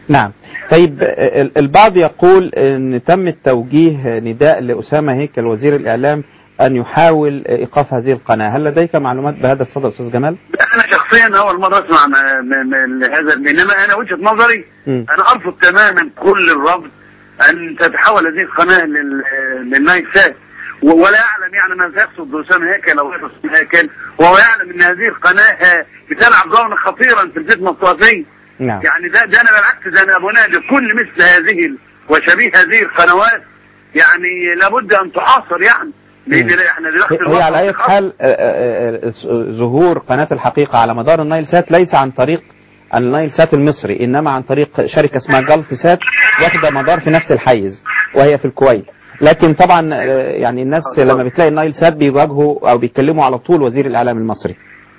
[SPEAKER 2] نعم طيب ال- البعض يقول ان تم التوجيه نداء لأسامة هيكل وزير الإعلام أن يحاول إيقاف هذه القناة هل لديك معلومات بهذا الصدد أستاذ جمال؟
[SPEAKER 11] انا شخصيا اول مره اسمع م- م- م- هذا انما انا وجهه نظري
[SPEAKER 2] مم.
[SPEAKER 11] انا ارفض تماما كل الرفض ان تتحول هذه القناه لل- للنايل سات و- ولا يعلم يعني ما يقصد اسامه هيكل او غير اسامه هيكل وهو يعلم ان هذه القناه بتلعب دورا خطيرا في الفتنه الطائفيه
[SPEAKER 2] نعم
[SPEAKER 11] يعني ده ده انا بالعكس ده انا بنادي لكل مثل هذه ال- وشبيه هذه القنوات يعني لابد ان تحاصر يعني لان
[SPEAKER 2] مم.
[SPEAKER 11] احنا دلوقتي
[SPEAKER 2] هي على أي
[SPEAKER 11] الوطن
[SPEAKER 2] حال آه، آه، آه، ظهور قناة الحقيقة على مدار النايل سات ليس عن طريق النايل سات المصري إنما عن طريق شركة اسمها جلف سات واخدة مدار في نفس الحيز وهي في الكويت لكن طبعا آه، يعني الناس لما بتلاقي النايل سات بيواجهوا أو بيتكلموا على طول وزير الإعلام المصري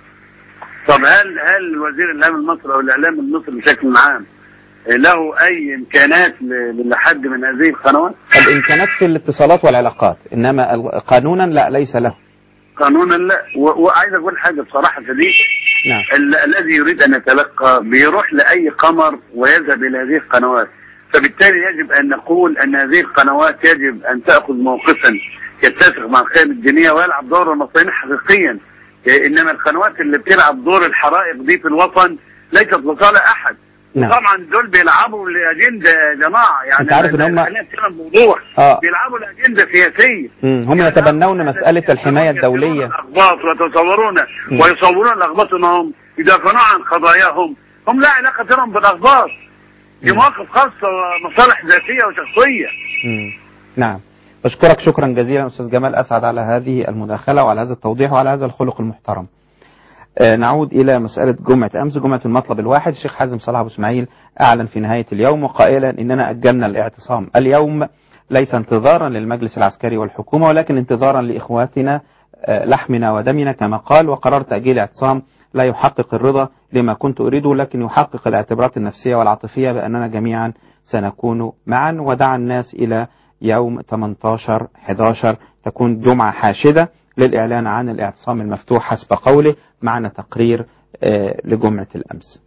[SPEAKER 11] طب هل هل وزير الاعلام المصري او الاعلام المصري بشكل عام له اي امكانات ل- لحد من هذه القنوات
[SPEAKER 2] الإمكانات في الاتصالات والعلاقات إنما ال- قانونا لا ليس له
[SPEAKER 11] قانونا لا و- وعايز اقول حاجه بصراحه شديده
[SPEAKER 2] نعم
[SPEAKER 11] ال- الذي يريد ان يتلقى بيروح لاي قمر ويذهب الى هذه القنوات فبالتالي يجب ان نقول ان هذه القنوات يجب ان تاخذ موقفا يتسق مع القيم الدينيه ويلعب دور المصريين حقيقيا إيه، انما القنوات اللي بتلعب دور الحرائق دي في الوطن ليست لصالح احد
[SPEAKER 2] نعم.
[SPEAKER 11] طبعا دول بيلعبوا لاجنده يا جماعه يعني
[SPEAKER 2] أنت عارف إن هم-
[SPEAKER 11] خلينا نتكلم بوضوح
[SPEAKER 2] آه.
[SPEAKER 11] بيلعبوا لاجنده سياسيه
[SPEAKER 2] مم. هم يتبنون مسألة الحماية الدولية
[SPEAKER 11] الأخباط ويتصورون
[SPEAKER 2] م.
[SPEAKER 11] ويصورون الأخباط أنهم يدافعون عن قضاياهم هم لا علاقة لهم بالأخبار دي
[SPEAKER 2] م.
[SPEAKER 11] مواقف خاصة ومصالح ذاتية وشخصية
[SPEAKER 2] مم. نعم بشكرك شكرا جزيلا أستاذ جمال أسعد على هذه المداخلة وعلى هذا التوضيح وعلى هذا الخلق المحترم آه، نعود إلى مسألة جمعة أمس جمعة المطلب الواحد الشيخ حازم صلاح أبو إسماعيل أعلن في نهاية اليوم وقائلا إننا أجلنا الاعتصام اليوم ليس انتظارا للمجلس العسكري والحكومة ولكن انتظارا لإخواتنا آه، لحمنا ودمنا كما قال وقرار تأجيل اعتصام لا يحقق الرضا لما كنت أريده لكن يحقق الاعتبارات النفسية والعاطفية بأننا جميعا سنكون معا ودعا الناس إلى يوم 18 11 تكون جمعة حاشدة للإعلان عن الاعتصام المفتوح حسب قوله معنا تقرير آه، لجمعة الأمس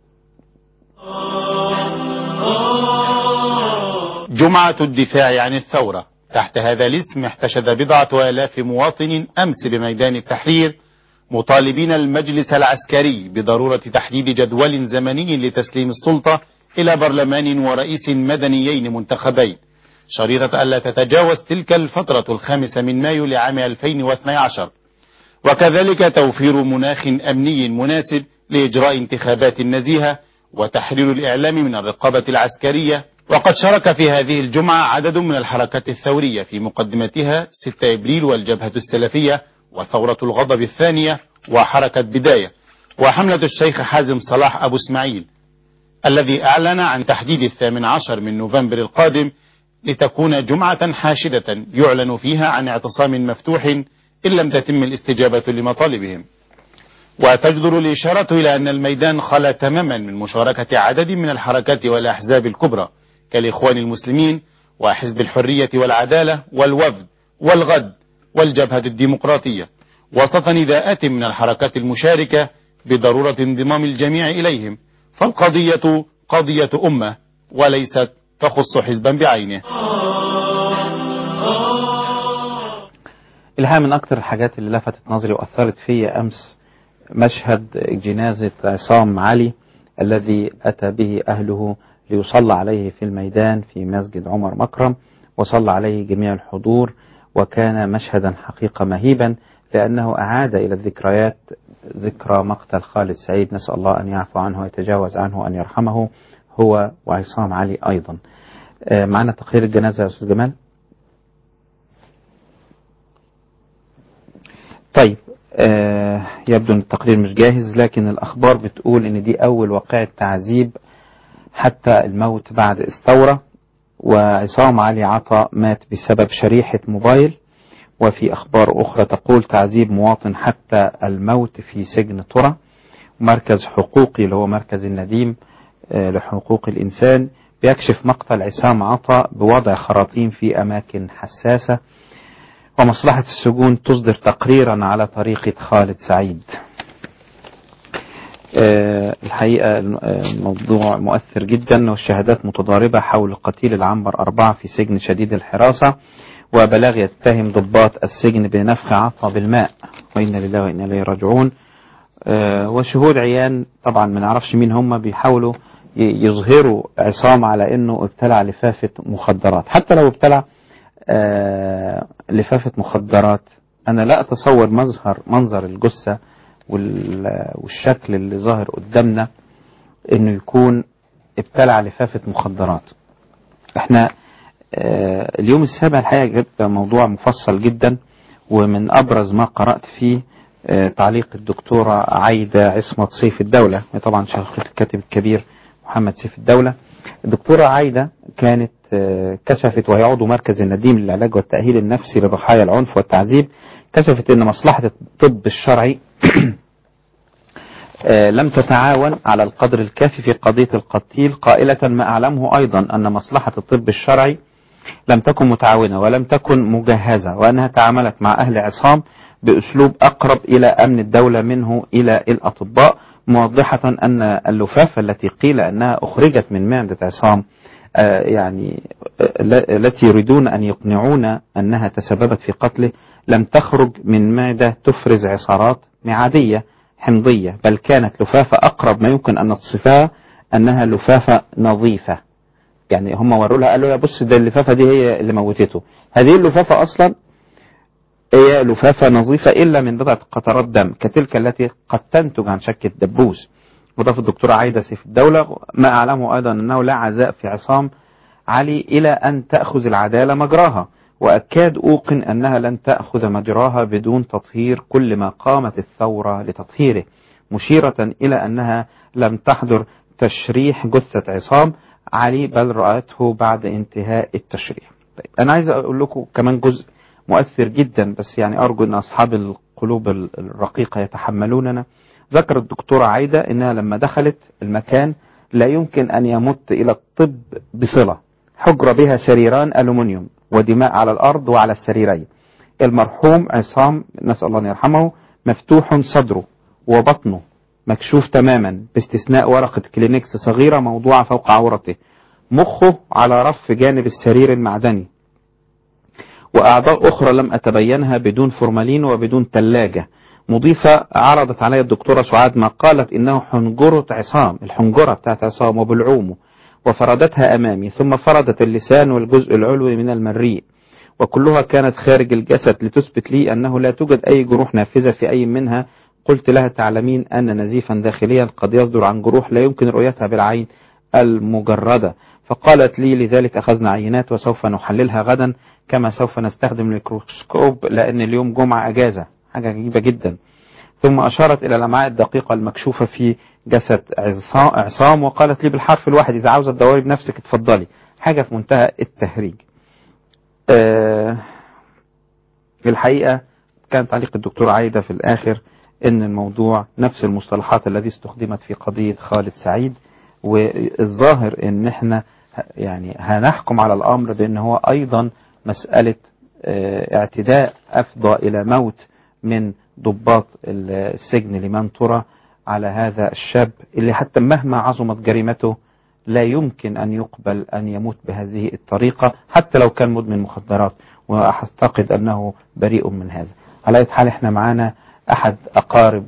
[SPEAKER 8] جمعة الدفاع عن الثورة تحت هذا الاسم احتشد بضعة آلاف مواطن أمس بميدان التحرير مطالبين المجلس العسكري بضرورة تحديد جدول زمني لتسليم السلطة إلى برلمان ورئيس مدنيين منتخبين شريطة ألا تتجاوز تلك الفترة الخامسة من مايو لعام 2012 وكذلك توفير مناخ أمني مناسب لإجراء انتخابات نزيهة وتحرير الإعلام من الرقابة العسكرية وقد شارك في هذه الجمعة عدد من الحركات الثورية في مقدمتها 6 إبريل والجبهة السلفية وثورة الغضب الثانية وحركة بداية وحملة الشيخ حازم صلاح أبو اسماعيل الذي أعلن عن تحديد الثامن عشر من نوفمبر القادم لتكون جمعة حاشدة يعلن فيها عن اعتصام مفتوح إن لم تتم الاستجابة لمطالبهم وتجدر الإشارة إلى أن الميدان خلا تماما من مشاركة عدد من الحركات والأحزاب الكبرى كالإخوان المسلمين وحزب الحرية والعدالة والوفد والغد والجبهة الديمقراطية وسط نداءات من الحركات المشاركة بضرورة انضمام الجميع إليهم فالقضية قضية أمة وليست تخص حزبا بعينه
[SPEAKER 2] الحقيقة من أكثر الحاجات اللي لفتت نظري وأثرت فيا أمس مشهد جنازة عصام علي الذي أتى به أهله ليصلى عليه في الميدان في مسجد عمر مكرم وصلى عليه جميع الحضور وكان مشهدا حقيقة مهيبا لأنه أعاد إلى الذكريات ذكرى مقتل خالد سعيد نسأل الله أن يعفو عنه ويتجاوز عنه وأن يرحمه هو وعصام علي أيضا آه، معنا تقرير الجنازة يا أستاذ جمال طيب آه يبدو ان التقرير مش جاهز لكن الاخبار بتقول ان دي اول واقعة تعذيب حتى الموت بعد الثورة وعصام علي عطا مات بسبب شريحة موبايل وفي اخبار اخرى تقول تعذيب مواطن حتى الموت في سجن ترى مركز حقوقي اللي هو مركز النديم آه لحقوق الانسان بيكشف مقتل عصام عطا بوضع خراطيم في اماكن حساسة ومصلحة السجون تصدر تقريرا على طريقة خالد سعيد آه، الحقيقة الم- آه، الموضوع مؤثر جدا والشهادات متضاربة حول قتيل العنبر أربعة في سجن شديد الحراسة وبلاغ يتهم ضباط السجن بنفخ عطا بالماء وإنا لله وإنا إليه راجعون آه، وشهود عيان طبعا ما نعرفش مين هم بيحاولوا ي- يظهروا عصام على انه ابتلع لفافة مخدرات حتى لو ابتلع آه، لفافة مخدرات انا لا اتصور مظهر منظر الجثة وال- والشكل اللي ظاهر قدامنا انه يكون ابتلع لفافة مخدرات احنا آه، اليوم السابع الحقيقة جبت موضوع مفصل جدا ومن ابرز ما قرأت فيه آه، تعليق الدكتورة عايدة عصمت سيف الدولة هي طبعا شيخة الكاتب الكبير محمد سيف الدولة الدكتورة عايدة كانت آه، كشفت وهي عضو مركز النديم للعلاج والتأهيل النفسي لضحايا العنف والتعذيب كشفت ان مصلحة الطب الشرعي آه، لم تتعاون على القدر الكافي في قضية القتيل قائلة ما أعلمه أيضا أن مصلحة الطب الشرعي لم تكن متعاونة ولم تكن مجهزة وأنها تعاملت مع أهل عصام بأسلوب أقرب إلى أمن الدولة منه إلى الأطباء موضحة أن اللفافة التي قيل أنها أخرجت من معدة عصام آه، يعني آه، ل- التي يريدون أن يقنعون أنها تسببت في قتله لم تخرج من معدة تفرز عصارات معدية حمضية بل كانت لفافة أقرب ما يمكن أن نصفها أنها لفافة نظيفة يعني هم وروا لها قالوا يا بص ده اللفافة دي هي اللي موتته هذه اللفافة أصلا هي لفافة نظيفة إلا من بضعة قطرات دم كتلك التي قد تنتج عن شك الدبوس وضاف الدكتورة عايدة سيف الدولة ما أعلمه أيضا أنه لا عزاء في عصام علي إلى أن تأخذ العدالة مجراها وأكاد أوقن أنها لن تأخذ مجراها بدون تطهير كل ما قامت الثورة لتطهيره مشيرة إلى أنها لم تحضر تشريح جثة عصام علي بل رأته بعد انتهاء التشريح طيب أنا عايز أقول لكم كمان جزء مؤثر جدا بس يعني أرجو أن أصحاب القلوب ال- الرقيقة يتحملوننا ذكر الدكتورة عايدة أنها لما دخلت المكان لا يمكن أن يمت إلى الطب بصلة حجر بها سريران ألومنيوم ودماء على الأرض وعلى السريرين المرحوم عصام نسأل الله أن يرحمه مفتوح صدره وبطنه مكشوف تماما باستثناء ورقة كلينكس صغيرة موضوعة فوق عورته مخه على رف جانب السرير المعدني وأعضاء أخرى لم أتبينها بدون فورمالين وبدون ثلاجة مضيفة عرضت علي الدكتورة سعاد ما قالت إنه حنجرة عصام الحنجرة بتاعت عصام وبالعوم وفردتها أمامي ثم فردت اللسان والجزء العلوي من المريء وكلها كانت خارج الجسد لتثبت لي أنه لا توجد أي جروح نافذة في أي منها قلت لها تعلمين أن نزيفا داخليا قد يصدر عن جروح لا يمكن رؤيتها بالعين المجردة فقالت لي لذلك أخذنا عينات وسوف نحللها غدا كما سوف نستخدم الميكروسكوب لأن اليوم جمعة أجازة حاجة عجيبة جدا ثم أشارت إلى الأمعاء الدقيقة المكشوفة في جسد عصا- عصام وقالت لي بالحرف الواحد إذا عاوزة تدوري بنفسك اتفضلي حاجة في منتهى التهريج آه، في الحقيقة كان تعليق الدكتور عايدة في الآخر إن الموضوع نفس المصطلحات التي استخدمت في قضية خالد سعيد والظاهر إن إحنا ه- يعني هنحكم على الأمر بأن هو أيضا مسألة آه، اعتداء أفضى إلى موت من ضباط ال- السجن لمن ترى على هذا الشاب اللي حتى مهما عظمت جريمته لا يمكن أن يقبل أن يموت بهذه الطريقة حتى لو كان مدمن مخدرات وأعتقد أنه بريء من هذا على أي حال احنا معانا أحد أقارب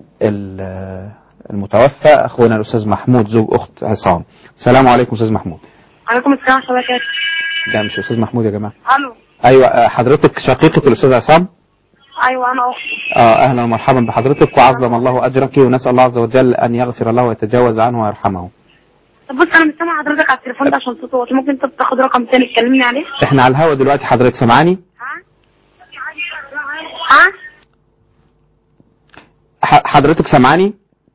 [SPEAKER 2] ال- المتوفى أخونا الأستاذ محمود زوج أخت عصام السلام عليكم أستاذ محمود
[SPEAKER 10] عليكم السلام ورحمة الله وبركاته
[SPEAKER 2] ده مش أستاذ محمود يا جماعة
[SPEAKER 10] الو
[SPEAKER 2] أيوة آه، حضرتك شقيقة الأستاذ عصام
[SPEAKER 10] ايوه انا اختي
[SPEAKER 2] آه أهلا ومرحبا بحضرتك وعظم الله أجرك ونسأل الله عز وجل أن يغفر له ويتجاوز عنه ويرحمه
[SPEAKER 10] طب بص انا مش سامعه حضرتك على التليفون ده عشان صوته واطي ممكن انت تاخد رقم تاني تكلمني عليه
[SPEAKER 2] احنا على الهوا دلوقتي حضرتك سامعاني
[SPEAKER 10] ها
[SPEAKER 2] ح- حضرتك سامعاني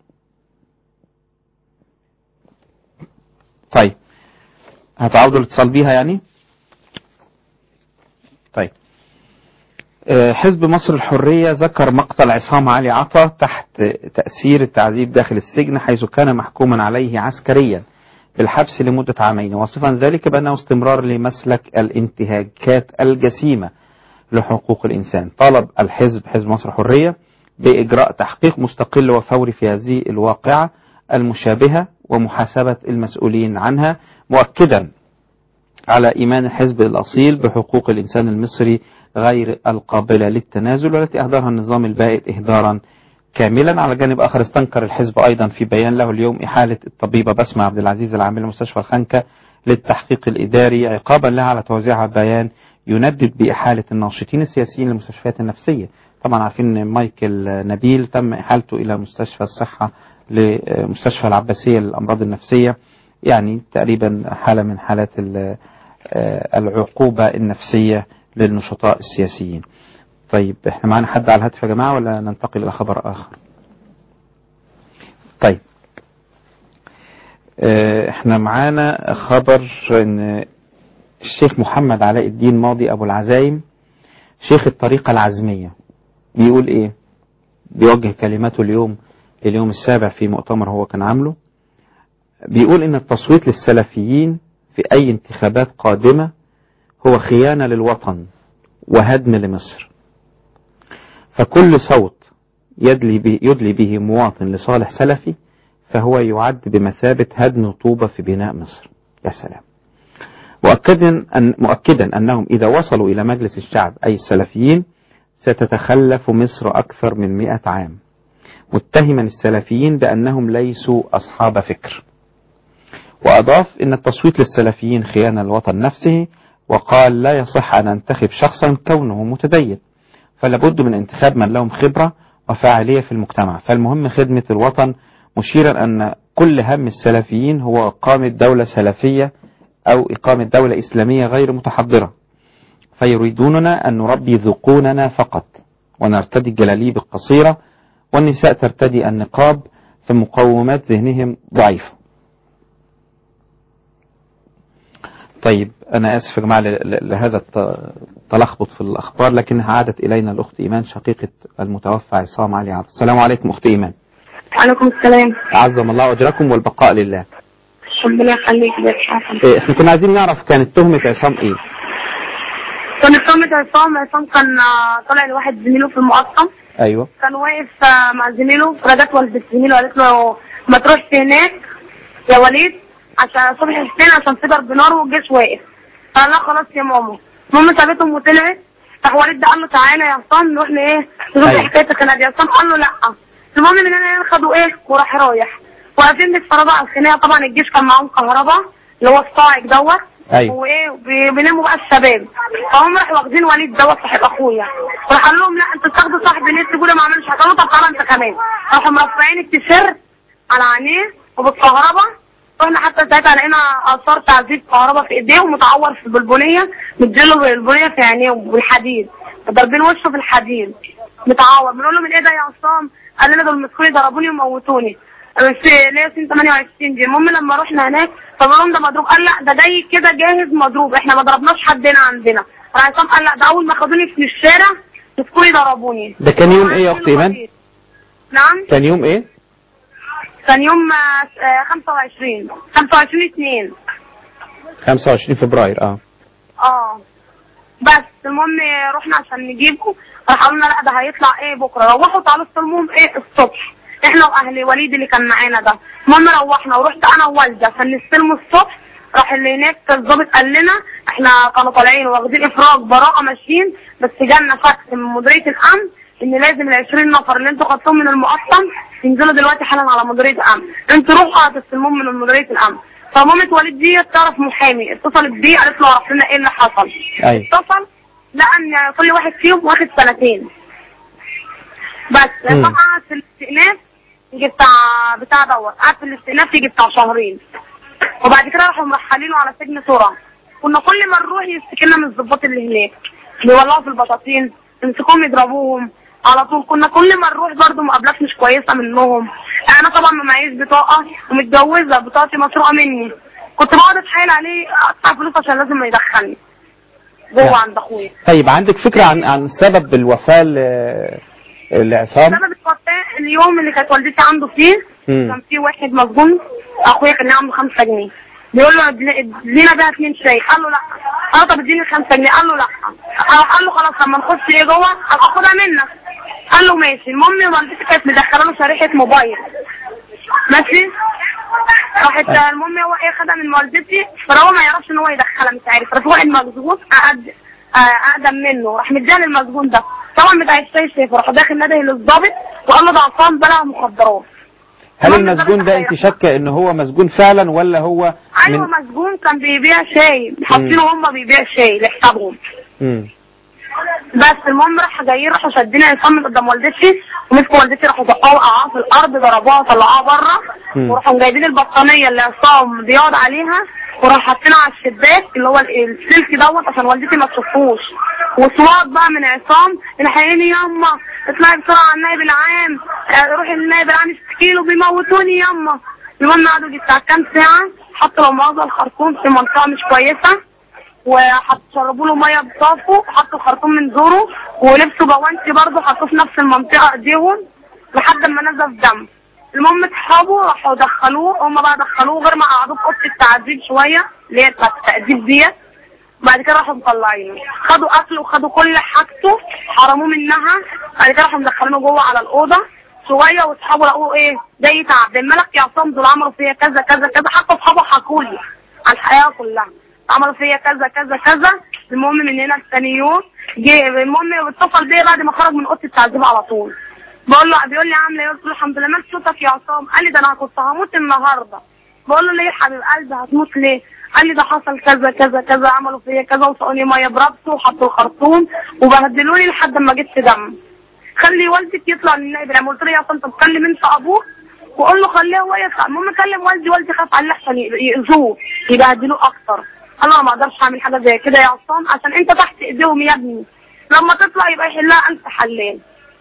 [SPEAKER 2] طيب هتعودوا الاتصال بيها يعني طيب آه، حزب مصر الحرية ذكر مقتل عصام علي عطا تحت تأثير التعذيب داخل السجن حيث كان محكوما عليه عسكريا بالحبس لمدة عامين واصفا ذلك بأنه استمرار لمسلك الانتهاكات الجسيمة لحقوق الإنسان طالب الحزب حزب مصر الحرية بإجراء تحقيق مستقل وفوري في هذه الواقعة المشابهة ومحاسبة المسؤولين عنها مؤكدا على إيمان الحزب الأصيل بحقوق الإنسان المصري غير القابلة للتنازل والتي أهدرها النظام البائد إهدارا كاملا على جانب آخر استنكر الحزب أيضا في بيان له اليوم إحالة الطبيبة بسمة عبد العزيز العاملة مستشفى الخنكة للتحقيق الإداري عقابا لها على توزيعها بيان يندد بإحالة الناشطين السياسيين للمستشفيات النفسية طبعا عارفين ان مايكل نبيل تم إحالته إلى مستشفى الصحة لمستشفى العباسية للأمراض النفسية يعني تقريبا حالة من حالات ال- آه، العقوبة النفسية للنشطاء السياسيين طيب احنا معانا حد على الهاتف يا جماعة ولا ننتقل إلى خبر آخر طيب آه، احنا معانا خبر ان الشيخ محمد علاء الدين ماضي ابو العزايم شيخ الطريقة العزمية بيقول ايه بيوجه كلماته اليوم اليوم السابع في مؤتمر هو كان عامله بيقول ان التصويت للسلفيين في اي انتخابات قادمة هو خيانة للوطن وهدم لمصر فكل صوت يدلي به, يدلي به مواطن لصالح سلفي فهو يعد بمثابة هدم طوبة في بناء مصر يا سلام مؤكدا, أن مؤكدا أنهم إذا وصلوا إلى مجلس الشعب أي السلفيين ستتخلف مصر أكثر من مئة عام متهما السلفيين بأنهم ليسوا أصحاب فكر وأضاف أن التصويت للسلفيين خيانة الوطن نفسه وقال لا يصح أن أنتخب شخصا كونه متدين فلابد من انتخاب من لهم خبرة وفاعلية في المجتمع فالمهم خدمة الوطن مشيرا أن كل هم السلفيين هو إقامة دولة سلفية أو إقامة دولة إسلامية غير متحضرة فيريدوننا أن نربي ذقوننا فقط ونرتدي الجلاليب القصيرة والنساء ترتدي النقاب فمقومات ذهنهم ضعيفة طيب أنا آسف يا جماعة ل- ل- لهذا الت- التلخبط في الأخبار لكنها عادت إلينا الأخت إيمان شقيقة المتوفى عصام علي عطا السلام عليكم أخت إيمان
[SPEAKER 10] وعليكم السلام
[SPEAKER 2] عظم الله أجركم والبقاء لله
[SPEAKER 10] ربنا يخليك بس حسن
[SPEAKER 2] إيه، احنا كنا عايزين نعرف كانت تهمة عصام إيه
[SPEAKER 10] كان قامة عصام عصام كان آه، طالع لواحد زميله في المقطم
[SPEAKER 2] أيوه
[SPEAKER 10] كان واقف آه، مع زميله فجت والدة زميله قالت له ما تروحش هناك يا وليد عشان صبحي حسين عشان في ضرب نار والجيش واقف قال لا خلاص يا ماما ماما سابتهم وطلعت راح وليد ده قال له تعالى يا عصام نروح لايه نروح
[SPEAKER 2] أيوة.
[SPEAKER 10] حكايتك انا دي عصام قال له لا المهم ان انا خدوا ايه وراح رايح واقفين بيتفرجوا على الخناقه طبعا الجيش كان معاهم كهرباء اللي هو الصاعق دوت
[SPEAKER 2] أيوة.
[SPEAKER 10] وايه بي- بيناموا بقى الشباب فهم راحوا واخدين وليد دوت صاحب اخويا وراح قال لهم لا انتوا تاخدوا صاحبي ليه تقولوا ما عملش حاجه قالوا طب تعالى انت كمان راحوا مرفعين التيشيرت على عينيه وبالكهرباء واحنا حتى ساعتها لقينا اثار تعذيب كهرباء في ايديه ومتعور في البلبونيه مديله بالبلبونيه في عينيه بالحديد ضاربين وشه في الحديد متعور بنقول له من ايه ده يا عصام قال لنا دول مسكوني ضربوني وموتوني بس ليه سنه 28 دي المهم لما رحنا هناك فبقول لهم ده مضروب قال لا ده جاي كده جاهز مضروب احنا ما ضربناش حد هنا عندنا راح عصام قال لا ده اول ما خدوني في الشارع مسكوني ضربوني
[SPEAKER 2] ده كان يوم إيه يا أخت إيمان
[SPEAKER 10] نعم
[SPEAKER 2] كان يوم إيه
[SPEAKER 10] كان يوم آه، آه، 25 25 2
[SPEAKER 2] 25 فبراير اه
[SPEAKER 10] اه بس المهم رحنا عشان نجيبه راح قالوا لنا لا ده هيطلع ايه بكره روحوا تعالوا استلموهم ايه الصبح احنا واهل وليد اللي كان معانا ده المهم روحنا ورحت انا ووالده عشان نستلمه الصبح راح اللي هناك الظابط قال لنا احنا كانوا طالعين واخدين افراج براءه ماشيين بس جالنا فاكس من مديريه الامن ان لازم ال 20 نفر اللي انتوا خدتوهم من المقطم ينزلوا دلوقتي حالا على مديريه الامن انتوا روحوا هتستلموهم من مديريه الامن فمامة وليد دي تعرف محامي اتصلت بيه قالت له عرف لنا ايه اللي حصل
[SPEAKER 2] أيوة.
[SPEAKER 10] اتصل لقى ان كل واحد فيهم واخد سنتين بس
[SPEAKER 2] مم.
[SPEAKER 10] طبعا قعد في الاستئناف يجي بتاع بتاع دوت قعد في الاستئناف يجي بتاع شهرين وبعد كده راحوا مرحلينه على سجن ترى كنا كل ما نروح يشتكينا من الضباط اللي هناك بيولعوا في البطاطين يمسكوهم يضربوهم على طول كنا كل ما نروح برضه مقابلات مش كويسه منهم انا طبعا ما معيش بطاقه ومتجوزه بطاقتي مسروقه مني كنت بقعد اتحايل عليه ادفع فلوس عشان لازم يدخلني جوه
[SPEAKER 2] نعم.
[SPEAKER 10] عند اخويا
[SPEAKER 2] طيب عندك فكرة عن عن سبب الوفاة ل- لعصام
[SPEAKER 10] سبب الوفاه اليوم اللي كانت والدتي عنده فيه
[SPEAKER 2] مم.
[SPEAKER 10] كان في واحد مسجون اخويا كان عنده 5 جنيه بيقول له ادينا ادينا بيها اتنين شاي قال له لا قال له طب اديني 5 جنيه قال له لا قال له خلاص لما نخش ايه جوه هاخدها منك قال له ماشي المهم والدتي كانت مدخله له شريحه موبايل ماشي راحت المهم هو ايه خدها من والدتي فهو ما يعرفش ان هو يدخلها مش عارف راح واحد مسجون قعد آه، اقدم منه راح مديها للمسجون ده طبعا بتاع الشاي شايف راح داخل نادي للظابط وقال له ده عصام بلع مخدرات
[SPEAKER 2] هل المسجون ده انت شاكه ان هو مسجون فعلا ولا هو
[SPEAKER 10] ايوه مسجون كان بيبيع شاي حاطينه هم بيبيع شاي لحسابهم
[SPEAKER 2] مم.
[SPEAKER 10] بس المهم راح جايين راحوا شادين عصام من قدام والدتي ومسكوا والدتي راحوا زقوها وقعوها في الارض ضربوها طلعوها بره
[SPEAKER 12] مم.
[SPEAKER 10] وراحوا جايبين البطانيه اللي عصام بيقعد عليها وراحوا حاطينها على الشباك اللي هو ال- السلك دوت عشان والدتي ما تشوفوش وصوات بقى من عصام الحقيني ياما اطلعي بسرعه على النائب العام آه، روحي للنائب العام اشتكي له بيموتوني ياما المهم قعدوا يجي بتاع كام ساعه حطوا له مؤاخذه الخرطوم في منطقه مش كويسه وحطوا شربوا له ميه بصافه وحطوا الخرطوم من زوره ولبسوا جوانتي برضه حطوه في نفس المنطقه ايديهم لحد ما نزف دم المهم اصحابه راحوا دخلوه هم بقى دخلوه غير ما قعدوه في اوضه التعذيب شويه اللي هي بتاعت التأديب ديت بعد كده راحوا مطلعينه خدوا اكله وخدوا كل حاجته حرموه منها بعد كده راحوا مدخلينه جوه على الاوضه شويه واصحابه لقوه ايه جاي تعبان مالك يا عصام دول عملوا فيا كذا كذا كذا حتى اصحابه حكوا لي على الحياه كلها عملوا فيا كذا كذا كذا المهم من هنا لتاني يوم جه المهم اتصل بيا بعد ما خرج من اوضه التعذيب على طول بقول له بيقول لي عامله ايه قلت له الحمد لله مالك صوتك يا عصام قال لي ده انا كنت هموت النهارده بقول له ليه يا حبيب قلبي هتموت ليه قال لي ده حصل كذا كذا كذا عملوا فيا كذا وسقوني ميه بربط وحطوا الخرطوم وبهدلوني لحد ما جبت دم خلي والدك يطلع للنائب العام قلت له يا عصام طب كلم انت ابوك وقول له خليه هو يطلع المهم كلم والدي والدي خاف عليه عشان يأذوه يبهدلوه اكتر قال له انا ما اقدرش اعمل حاجه زي كده يا عصام عشان انت تحت ايديهم يا ابني لما تطلع يبقى يحلها انت حلال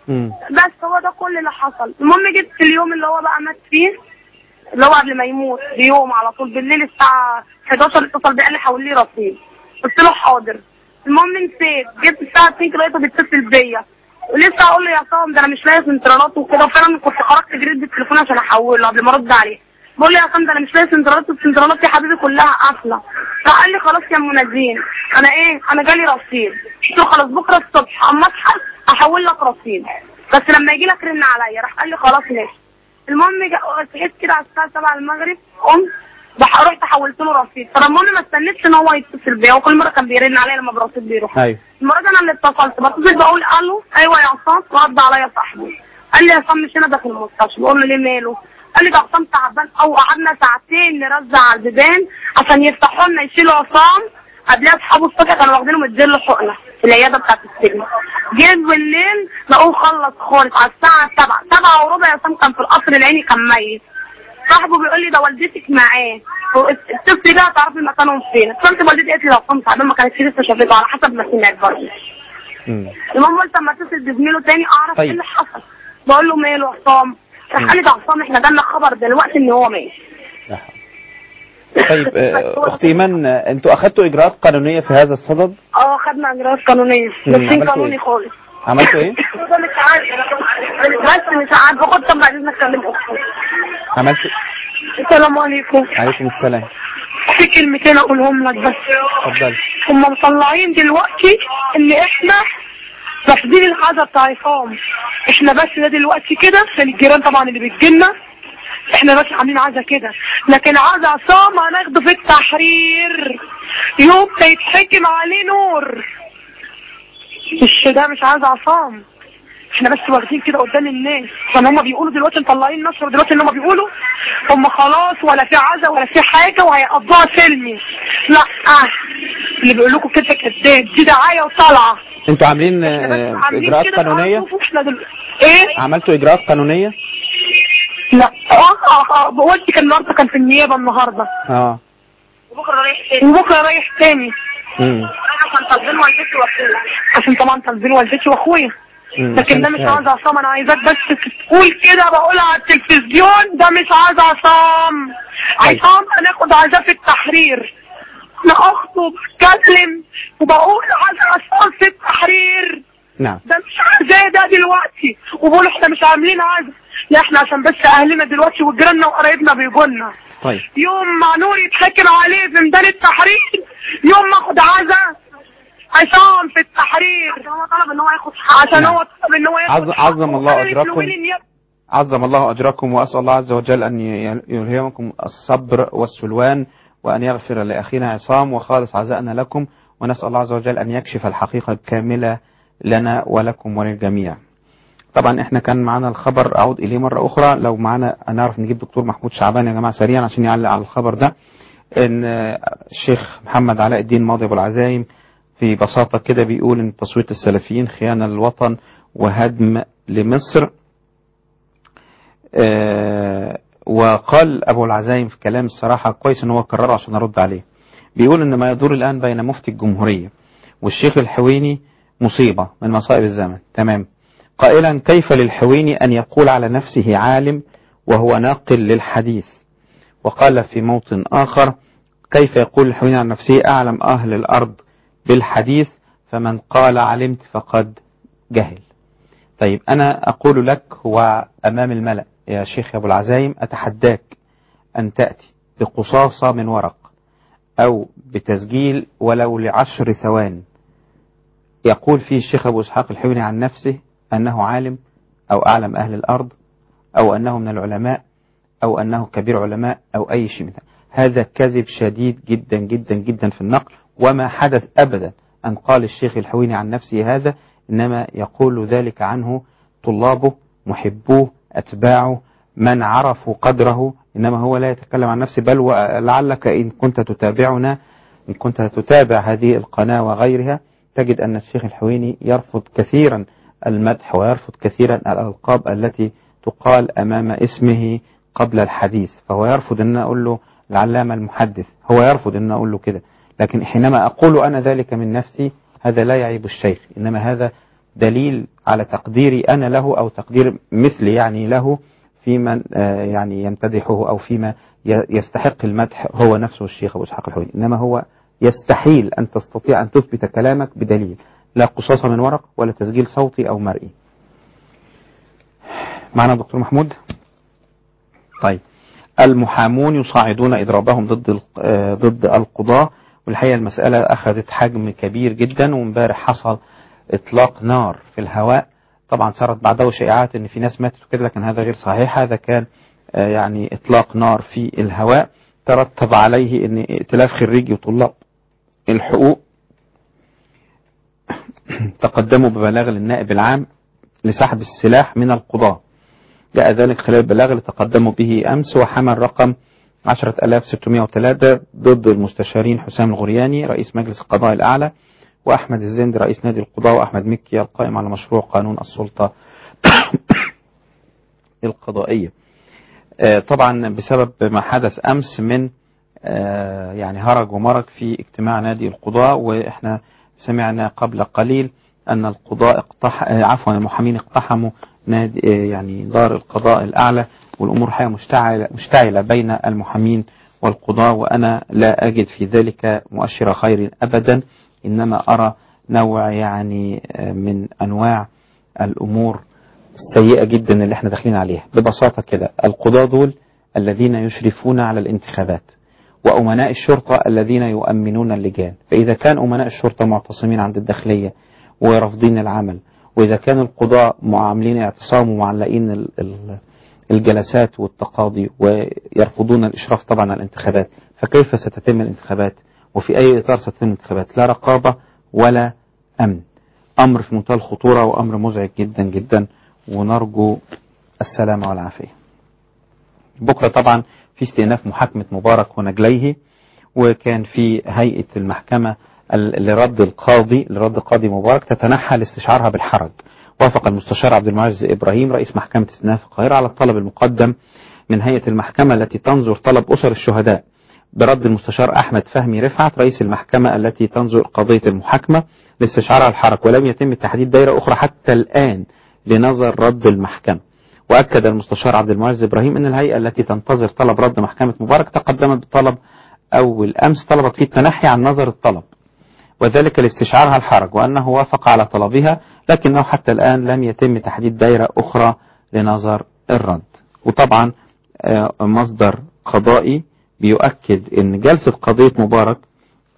[SPEAKER 10] بس هو ده كل اللي حصل المهم جيت في اليوم اللي هو بقى مات فيه اللي هو قبل ما يموت بيوم على طول بالليل الساعة 11 اتصل بيه قال لي حول لي رصيد قلت له حاضر المهم نسيت جيت الساعة 2 كده لقيته بيتصل بيا ولسه اقول له يا عصام ده انا مش لاقي سنترالات وكده وفعلا كنت خرجت جريت بالتليفون عشان احوله قبل ما ارد عليه بقول له يا عصام ده انا مش لاقي سنترالات والسنترالات يا حبيبي كلها قافله راح قال لي خلاص يا ام نادين انا ايه انا جالي رصيد قلت له خلاص بكره الصبح اما اصحى احول لك رصيد بس لما يجي لك رن عليا راح قال لي خلاص ماشي المهم جا- صحيت كده على الساعه 7 المغرب قمت بح- رحت حولت له رصيد فالمهم ما استنيتش ان هو يتصل بيا وكل مره كان بيرن عليا لما برصيد بيروح
[SPEAKER 2] ايوه
[SPEAKER 10] المره دي انا اللي اتصلت بتصل بقول الو ايوه يا عصام رد عليا صاحبي قال لي يا عصام مش هنا ده في المستشفى بقول له ليه ماله قال لي ده عصام تعبان او قعدنا ساعتين نرزع على البيبان عشان يفتحوا لنا يشيلوا عصام قبلها اصحابه الصبح كانوا واخدينه مديله حقنه في العياده بتاعت السجن جه بالليل لقوه خلص خالص على الساعه 7 7 وربع عصام كان في القصر العيني كان ميت صاحبه بيقول لي ده والدتك معاه اتصلي بيها تعرفي مكانهم فين اتصلت بوالدتي قالت لي ده عصام تعبان ما كانتش لسه شافته على حسب ما سمعت برضه المهم قلت اما اتصل بزميله تاني اعرف ايه
[SPEAKER 2] طيب.
[SPEAKER 10] اللي حصل بقول له ماله عصام راح قال لي ده عصام احنا جالنا خبر دلوقتي ان هو مات
[SPEAKER 2] طيب آه، اختي ايمان آه، انتوا اخذتوا اجراءات قانونيه في هذا الصدد
[SPEAKER 10] اه خدنا اجراءات قانونيه
[SPEAKER 2] مم،
[SPEAKER 10] بس
[SPEAKER 2] عملتوا
[SPEAKER 10] قانوني
[SPEAKER 2] إيه؟
[SPEAKER 10] خالص
[SPEAKER 2] عملتوا ايه
[SPEAKER 10] مش عارف بس مش عارف باخد طب بعد اذنك اكلم اختي
[SPEAKER 2] عملتوا
[SPEAKER 10] السلام عليكم
[SPEAKER 2] عليكم السلام
[SPEAKER 10] في كلمتين اقولهم لك بس
[SPEAKER 2] اتفضل
[SPEAKER 10] هم مطلعين دلوقتي ان احنا رافضين العزا بتاع عصام احنا بس ده دلوقتي كده عشان الجيران طبعا اللي بتجيلنا احنا بس عاملين عزا كده لكن عزا عصام هناخده في التحرير يوم ما يتحكم عليه نور مش ده مش عزا عصام احنا بس واخدين كده قدام الناس عشان هم بيقولوا دلوقتي مطلعين نشر دلوقتي ان هم بيقولوا هم خلاص ولا في عزا ولا في حاجه وهيقضوها سلمي لا اه اللي بيقول لكم كده كذاب دي دعايه وطالعه
[SPEAKER 2] انتوا عاملين آه،
[SPEAKER 10] عاملين
[SPEAKER 2] اجراءات
[SPEAKER 10] كده
[SPEAKER 2] قانونيه
[SPEAKER 10] تعالوا شوفوا احنا دل... ايه
[SPEAKER 2] عملتوا اجراءات قانونيه
[SPEAKER 10] لا اه اه اه والدي كان النهارده كان في النيابه النهارده
[SPEAKER 2] اه
[SPEAKER 10] وبكره رايح تاني وبكره رايح تاني
[SPEAKER 2] مم.
[SPEAKER 10] عشان تنظيم والدتي واخويا عشان طبعا تنظيم والدتي واخويا
[SPEAKER 2] مم.
[SPEAKER 10] لكن ده
[SPEAKER 2] عشان
[SPEAKER 10] مش
[SPEAKER 2] الشهادة.
[SPEAKER 10] عايز عصام انا عايزاك بس تقول كده بقولها على التلفزيون ده مش عايز عصام عصام هناخد عزاه في التحرير انا اخطب بتكلم وبقول عايز عصام في التحرير
[SPEAKER 2] نعم
[SPEAKER 10] ده مش عزاه ده دلوقتي وبقولوا احنا مش عاملين عزا لا احنا عشان بس اهلنا دلوقتي وجيراننا وقرايبنا بيجولنا
[SPEAKER 2] طيب
[SPEAKER 10] يوم ما نور يتحكم عليه في ميدان التحرير يوم ما اخد عزا عصام في التحرير عشان هو طلب ان هو ياخد حق عشان
[SPEAKER 2] نعم.
[SPEAKER 10] هو طلب ان هو ياخد
[SPEAKER 2] عظ-
[SPEAKER 10] حقه.
[SPEAKER 2] عظم الله
[SPEAKER 10] وقال
[SPEAKER 2] أجركم.
[SPEAKER 10] لفلوين النيابة.
[SPEAKER 2] عظم الله أجركم وأسأل الله عز وجل أن ي- يلهمكم الصبر والسلوان وأن يغفر لأخينا عصام وخالص عزائنا لكم ونسأل الله عز وجل أن يكشف الحقيقة الكاملة لنا ولكم وللجميع طبعا احنا كان معنا الخبر اعود اليه مره اخرى لو معنا نعرف نجيب دكتور محمود شعبان يا جماعه سريعا عشان يعلق على الخبر ده ان آه، الشيخ محمد علاء الدين ماضي ابو العزايم في بساطه كده بيقول ان تصويت السلفيين خيانه للوطن وهدم لمصر آه، وقال ابو العزايم في كلام الصراحه كويس ان هو كرره عشان ارد عليه بيقول ان ما يدور الان بين مفتي الجمهوريه والشيخ الحويني مصيبه من مصائب الزمن تمام قائلا كيف للحويني ان يقول على نفسه عالم وهو ناقل للحديث وقال في موطن اخر كيف يقول الحويني عن نفسه اعلم اهل الارض بالحديث فمن قال علمت فقد جهل طيب أنا أقول لك هو أمام الملأ يا شيخ أبو العزايم أتحداك أن تأتي بقصاصة من ورق أو بتسجيل ولو لعشر ثوان يقول فيه الشيخ أبو إسحاق الحويني عن نفسه أنه عالم أو أعلم أهل الأرض أو أنه من العلماء أو أنه كبير علماء أو أي شيء من هذا هذا كذب شديد جدا جدا جدا في النقل وما حدث أبدا أن قال الشيخ الحويني عن نفسه هذا إنما يقول ذلك عنه طلابه محبوه أتباعه من عرفوا قدره إنما هو لا يتكلم عن نفسه بل ولعلك إن كنت تتابعنا إن كنت تتابع هذه القناة وغيرها تجد أن الشيخ الحويني يرفض كثيرا المدح ويرفض كثيرا الألقاب التي تقال أمام اسمه قبل الحديث فهو يرفض أن أقول له العلامة المحدث هو يرفض أن أقول له كده لكن حينما أقول أنا ذلك من نفسي هذا لا يعيب الشيخ إنما هذا دليل على تقديري أنا له أو تقدير مثلي يعني له في من آه، يعني يمتدحه أو فيما ي- يستحق المدح هو نفسه الشيخ أبو إسحاق الحويني إنما هو يستحيل أن تستطيع أن تثبت كلامك بدليل لا قصاصة من ورق ولا تسجيل صوتي أو مرئي معنا دكتور محمود طيب المحامون يصاعدون إضرابهم ضد ال- آه، ضد القضاة والحقيقة المسألة أخذت حجم كبير جدا وامبارح حصل إطلاق نار في الهواء طبعا صارت بعده شائعات ان في ناس ماتت وكده لكن هذا غير صحيح هذا كان آه، يعني اطلاق نار في الهواء ترتب عليه ان ائتلاف خريجي وطلاب الحقوق تقدموا ببلاغ للنائب العام لسحب السلاح من القضاة جاء ذلك خلال البلاغ اللي تقدموا به أمس وحمل رقم 10603 ضد المستشارين حسام الغرياني رئيس مجلس القضاء الأعلى وأحمد الزند رئيس نادي القضاء وأحمد مكي القائم على مشروع قانون السلطة القضائية آه، طبعا بسبب ما حدث أمس من آه، يعني هرج ومرج في اجتماع نادي القضاء وإحنا سمعنا قبل قليل أن القضاء اقتح... آه، عفوا المحامين اقتحموا نادي آه، يعني دار القضاء الأعلى والأمور حقيقة مشتعلة, مشتعلة بين المحامين والقضاء وأنا لا أجد في ذلك مؤشر خير أبدا إنما أرى نوع يعني آه، من أنواع الأمور السيئة جدا اللي احنا داخلين عليها ببساطة كده القضاة دول الذين يشرفون على الانتخابات وأمناء الشرطة الذين يؤمنون اللجان فإذا كان أمناء الشرطة معتصمين عند الداخلية ورافضين العمل وإذا كان القضاء معاملين اعتصام ومعلقين ال- ال- الجلسات والتقاضي ويرفضون الإشراف طبعا على الانتخابات فكيف ستتم الانتخابات وفي أي إطار ستتم الانتخابات لا رقابة ولا أمن أمر في منتهى الخطورة وأمر مزعج جدا جدا ونرجو السلامة والعافية بكرة طبعا في استئناف محاكمة مبارك ونجليه وكان في هيئة المحكمة ال- لرد القاضي لرد قاضي مبارك تتنحى لاستشعارها بالحرج وافق المستشار عبد المعز إبراهيم رئيس محكمة استئناف القاهرة على الطلب المقدم من هيئة المحكمة التي تنظر طلب أسر الشهداء برد المستشار أحمد فهمي رفعت رئيس المحكمة التي تنظر قضية المحاكمة لاستشعارها الحرج ولم يتم تحديد دائرة أخرى حتى الآن لنظر رد المحكمة وأكد المستشار عبد المعز إبراهيم أن الهيئة التي تنتظر طلب رد محكمة مبارك تقدمت بطلب أول أمس طلبت فيه التنحي عن نظر الطلب وذلك لاستشعارها الحرج وأنه وافق على طلبها لكنه حتى الآن لم يتم تحديد دائرة أخرى لنظر الرد وطبعا آه، مصدر قضائي بيؤكد أن جلسة قضية مبارك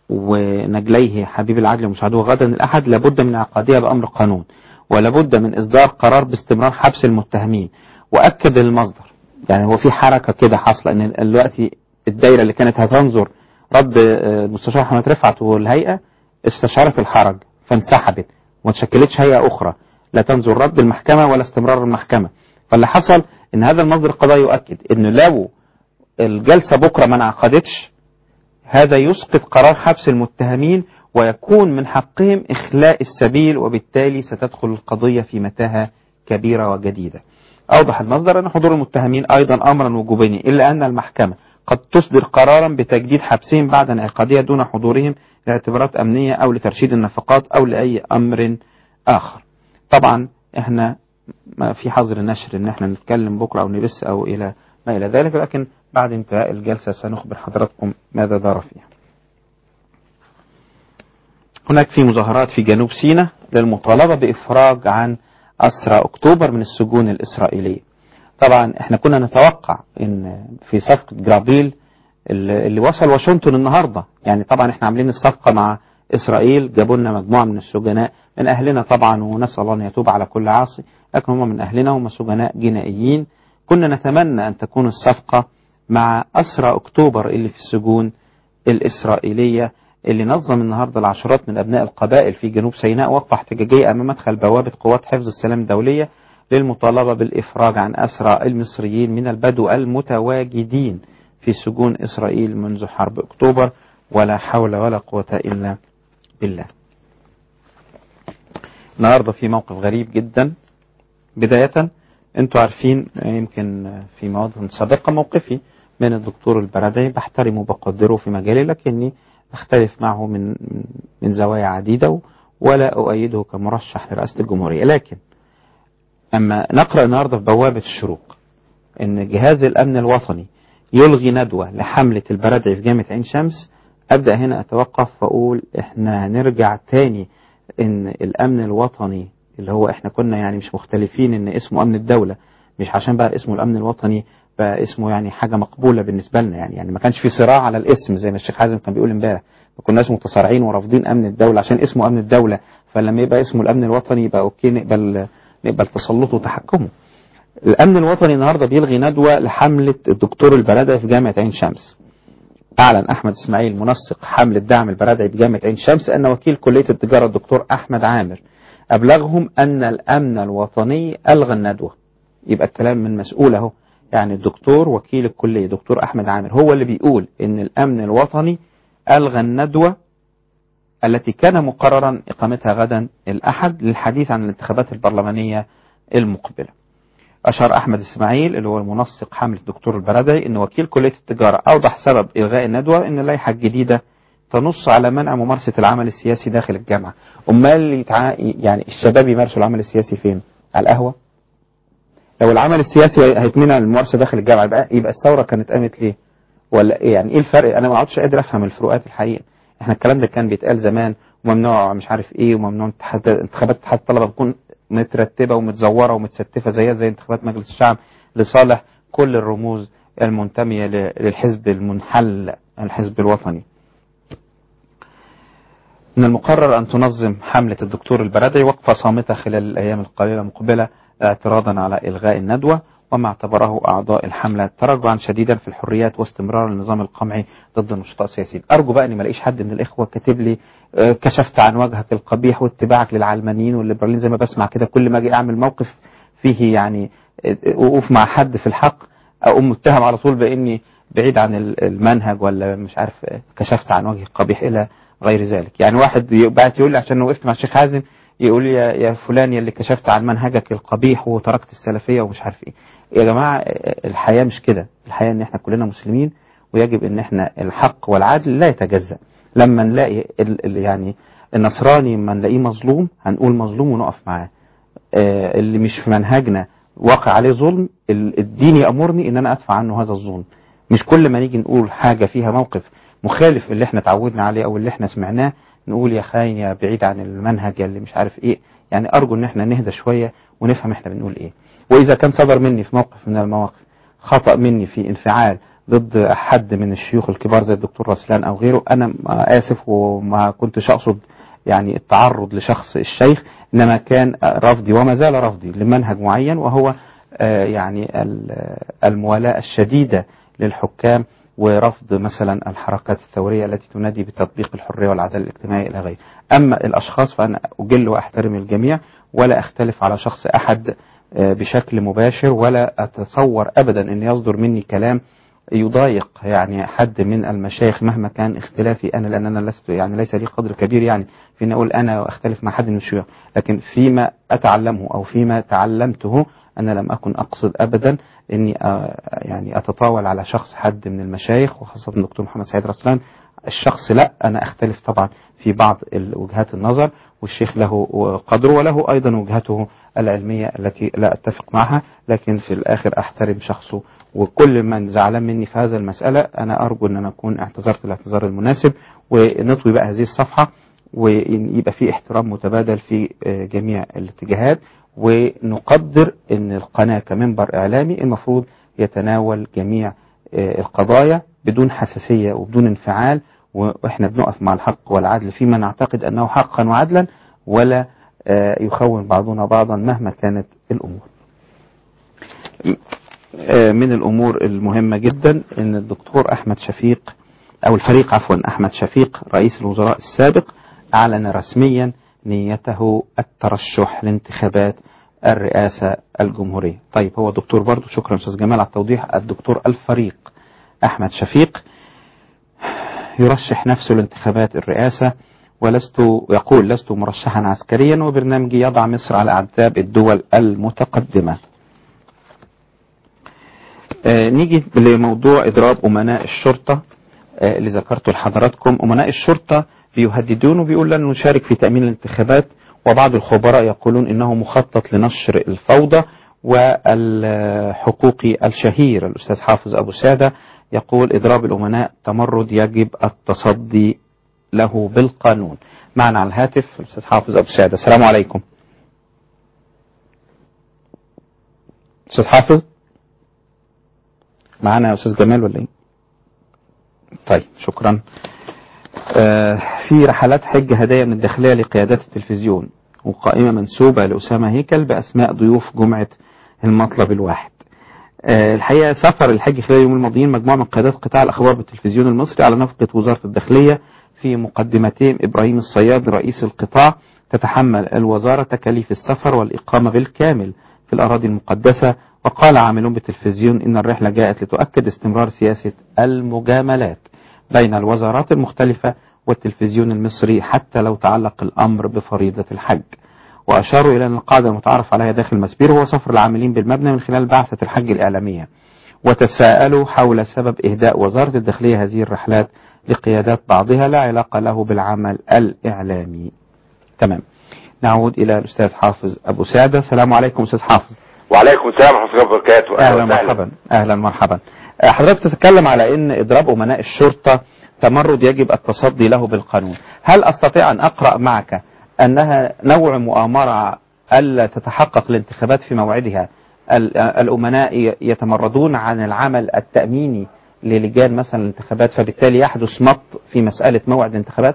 [SPEAKER 2] ونجليه حبيب العدل ومساعده غدا الأحد لابد من عقادها بأمر قانون ولابد من إصدار قرار باستمرار حبس المتهمين وأكد المصدر يعني هو في حركة كده حاصلة إن دلوقتي الدايرة اللي كانت هتنظر رد آه، المستشار محمد رفعت والهيئة استشارت الحرج فانسحبت وما تشكلتش هيئة أخرى لا تنظر رد المحكمة ولا استمرار المحكمة فاللي حصل إن هذا المصدر القضائي يؤكد إنه لو الجلسة بكرة ما انعقدتش هذا يسقط قرار حبس المتهمين ويكون من حقهم إخلاء السبيل وبالتالي ستدخل القضية في متاهة كبيرة وجديدة أوضح المصدر أن حضور المتهمين أيضا أمرا وجوبيا إلا أن المحكمة قد تصدر قرارا بتجديد حبسهم بعد انعقادها دون حضورهم لاعتبارات أمنية أو لترشيد النفقات أو لأي أمر آخر طبعا احنا ما في حظر النشر ان احنا نتكلم بكرة او نبث او الى ما الى ذلك لكن بعد انتهاء الجلسة سنخبر حضراتكم ماذا دار فيها هناك في مظاهرات في جنوب سيناء للمطالبة بإفراج عن أسرى أكتوبر من السجون الإسرائيلية طبعا احنا كنا نتوقع ان في صفقة جرابيل اللي اللي وصل واشنطن النهاردة يعني طبعا احنا عاملين الصفقة مع إسرائيل جابوا لنا مجموعة من السجناء من أهلنا طبعا ونسأل الله أن يتوب على كل عاصي لكن هم من أهلنا هم سجناء جنائيين كنا نتمنى أن تكون الصفقة مع أسرى أكتوبر اللي في السجون الإسرائيلية اللي نظم النهاردة العشرات من أبناء القبائل في جنوب سيناء وقفة احتجاجية أمام مدخل بوابة قوات حفظ السلام الدولية للمطالبة بالإفراج عن أسرى المصريين من البدو المتواجدين في سجون إسرائيل منذ حرب أكتوبر ولا حول ولا قوة إلا بالله النهاردة في موقف غريب جدا بداية انتوا عارفين يمكن في مواضع سابقة موقفي من الدكتور البرادعي بحترمه وبقدره في مجالي لكني أختلف معه من من زوايا عديدة ولا أؤيده كمرشح لرئاسة الجمهورية لكن أما نقرأ النهاردة في بوابة الشروق أن جهاز الأمن الوطني يلغي ندوة لحملة البرادعي في جامعة عين شمس أبدأ هنا أتوقف وأقول إحنا هنرجع تاني إن الأمن الوطني اللي هو إحنا كنا يعني مش مختلفين إن اسمه أمن الدولة مش عشان بقى اسمه الأمن الوطني بقى اسمه يعني حاجة مقبولة بالنسبة لنا يعني يعني ما كانش في صراع على الاسم زي ما الشيخ حازم كان بيقول امبارح ما كناش متصارعين ورافضين أمن الدولة عشان اسمه أمن الدولة فلما يبقى اسمه الأمن الوطني يبقى أوكي نقبل نقبل تسلطه وتحكمه الأمن الوطني النهاردة بيلغي ندوة لحملة الدكتور البرادعي في جامعة عين شمس أعلن أحمد إسماعيل منسق حملة دعم البرادعي بجامعة عين شمس أن وكيل كلية التجارة الدكتور أحمد عامر أبلغهم أن الأمن الوطني ألغى الندوة يبقى الكلام من مسؤول أهو يعني الدكتور وكيل الكلية دكتور أحمد عامر هو اللي بيقول أن الأمن الوطني ألغى الندوة التي كان مقررا إقامتها غدا الأحد للحديث عن الانتخابات البرلمانية المقبلة أشار أحمد إسماعيل اللي هو المنسق حملة الدكتور البرادعي أن وكيل كلية التجارة أوضح سبب إلغاء الندوة أن اللائحة الجديدة تنص على منع ممارسة العمل السياسي داخل الجامعة أمال يتع... يعني الشباب يمارسوا العمل السياسي فين؟ على القهوة؟ لو العمل السياسي هيتمنع الممارسة داخل الجامعة يبقى, يبقى الثورة كانت قامت ليه؟ ولا إيه يعني إيه الفرق؟ أنا ما عدتش قادر أفهم الفروقات الحقيقة إحنا الكلام ده كان بيتقال زمان وممنوع مش عارف إيه وممنوع اتحاد- انتخابات اتحاد الطلبة بتكون مترتبة ومتزورة ومتستفة زيها زي انتخابات مجلس الشعب لصالح كل الرموز المنتمية ل- للحزب المنحل الحزب الوطني من المقرر أن تنظم حملة الدكتور البرادعي وقفة صامتة خلال الأيام القليلة المقبلة اعتراضا على إلغاء الندوة وما اعتبره أعضاء الحملة تراجعا شديدا في الحريات واستمرار النظام القمعي ضد النشطاء السياسيين أرجو بقى أني ما الاقيش حد من الإخوة كاتب لي آه، كشفت عن وجهك القبيح واتباعك للعلمانيين والليبراليين زي ما بسمع كده كل ما أجي أعمل موقف فيه يعني آه، وقوف مع حد في الحق أقوم متهم على طول بإني بعيد عن ال- المنهج ولا مش عارف آه، كشفت عن وجهي القبيح إلى غير ذلك يعني واحد بعت يقول لي عشان وقفت مع الشيخ حازم يقول لي يا, يا فلان يا اللي كشفت عن منهجك القبيح وتركت السلفية ومش عارف ايه يا جماعة آه، الحياة مش كده الحياة ان احنا كلنا مسلمين ويجب ان احنا الحق والعدل لا يتجزأ لما نلاقي ال ال يعني النصراني لما نلاقيه مظلوم هنقول مظلوم ونقف معاه آه، اللي مش في منهجنا واقع عليه ظلم ال- الدين يأمرني ان انا ادفع عنه هذا الظلم مش كل ما نيجي نقول حاجة فيها موقف مخالف اللي احنا اتعودنا عليه او اللي احنا سمعناه نقول يا خاين يا بعيد عن المنهج يا اللي مش عارف ايه يعني ارجو ان احنا نهدى شوية ونفهم احنا بنقول ايه واذا كان صدر مني في موقف من المواقف خطأ مني في انفعال ضد حد من الشيوخ الكبار زي الدكتور رسلان او غيره انا اسف وما كنتش اقصد يعني التعرض لشخص الشيخ انما كان رفضي وما زال رفضي لمنهج معين وهو آه، يعني ال- الموالاه الشديده للحكام ورفض مثلا الحركات الثوريه التي تنادي بتطبيق الحريه والعداله الاجتماعيه الى غيره. اما الاشخاص فانا اجل واحترم الجميع ولا اختلف على شخص احد آه، بشكل مباشر ولا اتصور ابدا ان يصدر مني كلام يضايق يعني حد من المشايخ مهما كان اختلافي انا لان انا لست يعني ليس لي قدر كبير يعني في ان اقول انا واختلف مع حد من الشيوخ لكن فيما اتعلمه او فيما تعلمته انا لم اكن اقصد ابدا اني آه، يعني اتطاول على شخص حد من المشايخ وخاصه الدكتور محمد سعيد رسلان الشخص لا انا اختلف طبعا في بعض ال- وجهات النظر والشيخ له قدره وله ايضا وجهته العلميه التي لا اتفق معها لكن في الاخر احترم شخصه وكل من زعلان مني في هذا المساله انا ارجو ان انا اكون اعتذرت الاعتذار المناسب ونطوي بقى هذه الصفحه ويبقى في احترام متبادل في آه، جميع الاتجاهات ونقدر ان القناه كمنبر اعلامي المفروض يتناول جميع آه، القضايا بدون حساسيه وبدون انفعال واحنا بنقف مع الحق والعدل فيما نعتقد انه حقا وعدلا ولا آه، يخون بعضنا بعضا مهما كانت الامور. آه، من الامور المهمه جدا ان الدكتور احمد شفيق او الفريق عفوا احمد شفيق رئيس الوزراء السابق اعلن رسميا نيته الترشح لانتخابات الرئاسه الجمهوريه. طيب هو دكتور برضه شكرا استاذ جمال على التوضيح الدكتور الفريق احمد شفيق يرشح نفسه لانتخابات الرئاسة ولست يقول لست مرشحا عسكريا وبرنامجي يضع مصر على أعتاب الدول المتقدمة آه، نيجي لموضوع إضراب أمناء الشرطة آه، اللي ذكرته لحضراتكم أمناء الشرطة بيهددون وبيقول لن نشارك في تأمين الانتخابات وبعض الخبراء يقولون إنه مخطط لنشر الفوضى والحقوقي الشهير الأستاذ حافظ أبو سادة يقول إضراب الأمناء تمرد يجب التصدي له بالقانون معنا على الهاتف الأستاذ حافظ أبو سادة السلام عليكم أستاذ حافظ معنا يا أستاذ جمال ولا إيه طيب شكرا آه في رحلات حج هدايا من الداخلية لقيادات التلفزيون وقائمة منسوبة لأسامة هيكل بأسماء ضيوف جمعة المطلب الواحد آه، الحقيقة سفر الحج خلال اليوم الماضيين مجموعة من قيادات قطاع الأخبار بالتلفزيون المصري على نفقة وزارة الداخلية في مقدمتهم إبراهيم الصياد رئيس القطاع تتحمل الوزارة تكاليف السفر والإقامة بالكامل في الأراضي المقدسة وقال عاملون بالتلفزيون إن الرحلة جاءت لتؤكد استمرار سياسة المجاملات بين الوزارات المختلفة والتلفزيون المصري حتى لو تعلق الأمر بفريضة الحج وأشاروا إلى أن القاعدة المتعارف عليها داخل مسبير هو سفر العاملين بالمبنى من خلال بعثة الحج الإعلامية وتساءلوا حول سبب إهداء وزارة الداخلية هذه الرحلات لقيادات بعضها لا علاقة له بالعمل الإعلامي تمام نعود إلى الأستاذ حافظ أبو سادة السلام عليكم أستاذ حافظ
[SPEAKER 12] وعليكم السلام ورحمه الله وبركاته
[SPEAKER 2] أهلا
[SPEAKER 12] وسهلا.
[SPEAKER 2] مرحبا أهلا مرحبا آه، حضرتك تتكلم على أن إضراب أمناء الشرطة تمرد يجب التصدي له بالقانون هل أستطيع أن أقرأ معك أنها نوع مؤامرة ألا تتحقق الانتخابات في موعدها ال- الأمناء ي- يتمردون عن العمل التأميني للجان مثلا الانتخابات فبالتالي يحدث مط في مسألة موعد الانتخابات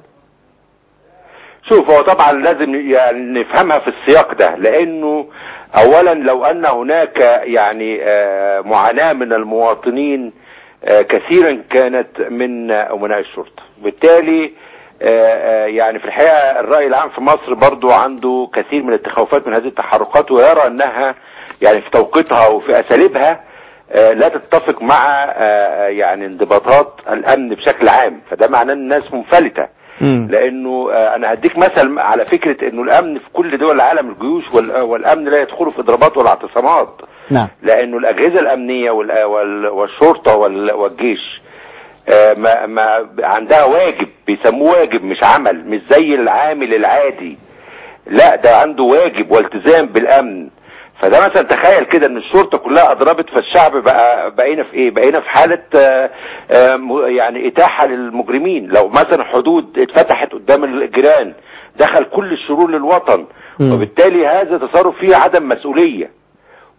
[SPEAKER 12] شوف هو طبعا لازم يعني نفهمها في السياق ده لانه اولا لو ان هناك يعني آه، معاناة من المواطنين آه، كثيرا كانت من امناء الشرطة بالتالي آه، آه، يعني في الحقيقة الرأي العام في مصر برضو عنده كثير من التخوفات من هذه التحركات ويرى انها يعني في توقيتها وفي اساليبها آه، لا تتفق مع آه، يعني انضباطات الامن بشكل عام فده معناه ان الناس منفلته لانه آه، انا هديك مثل على فكره انه الامن في كل دول العالم الجيوش وال- والامن لا يدخلوا في اضرابات ولا اعتصامات
[SPEAKER 2] نعم
[SPEAKER 12] لانه الاجهزه الامنيه وال- وال- والشرطه وال- والجيش آه، ما ما عندها واجب بيسموه واجب مش عمل مش زي العامل العادي لا ده عنده واجب والتزام بالامن فده مثلا تخيل كده ان الشرطه كلها اضربت فالشعب بقى بقينا في ايه بقينا في حاله آه، آه، م- يعني اتاحه للمجرمين لو مثلا حدود اتفتحت قدام الجيران دخل كل الشرور للوطن
[SPEAKER 2] مم.
[SPEAKER 12] وبالتالي هذا تصرف فيه عدم مسؤوليه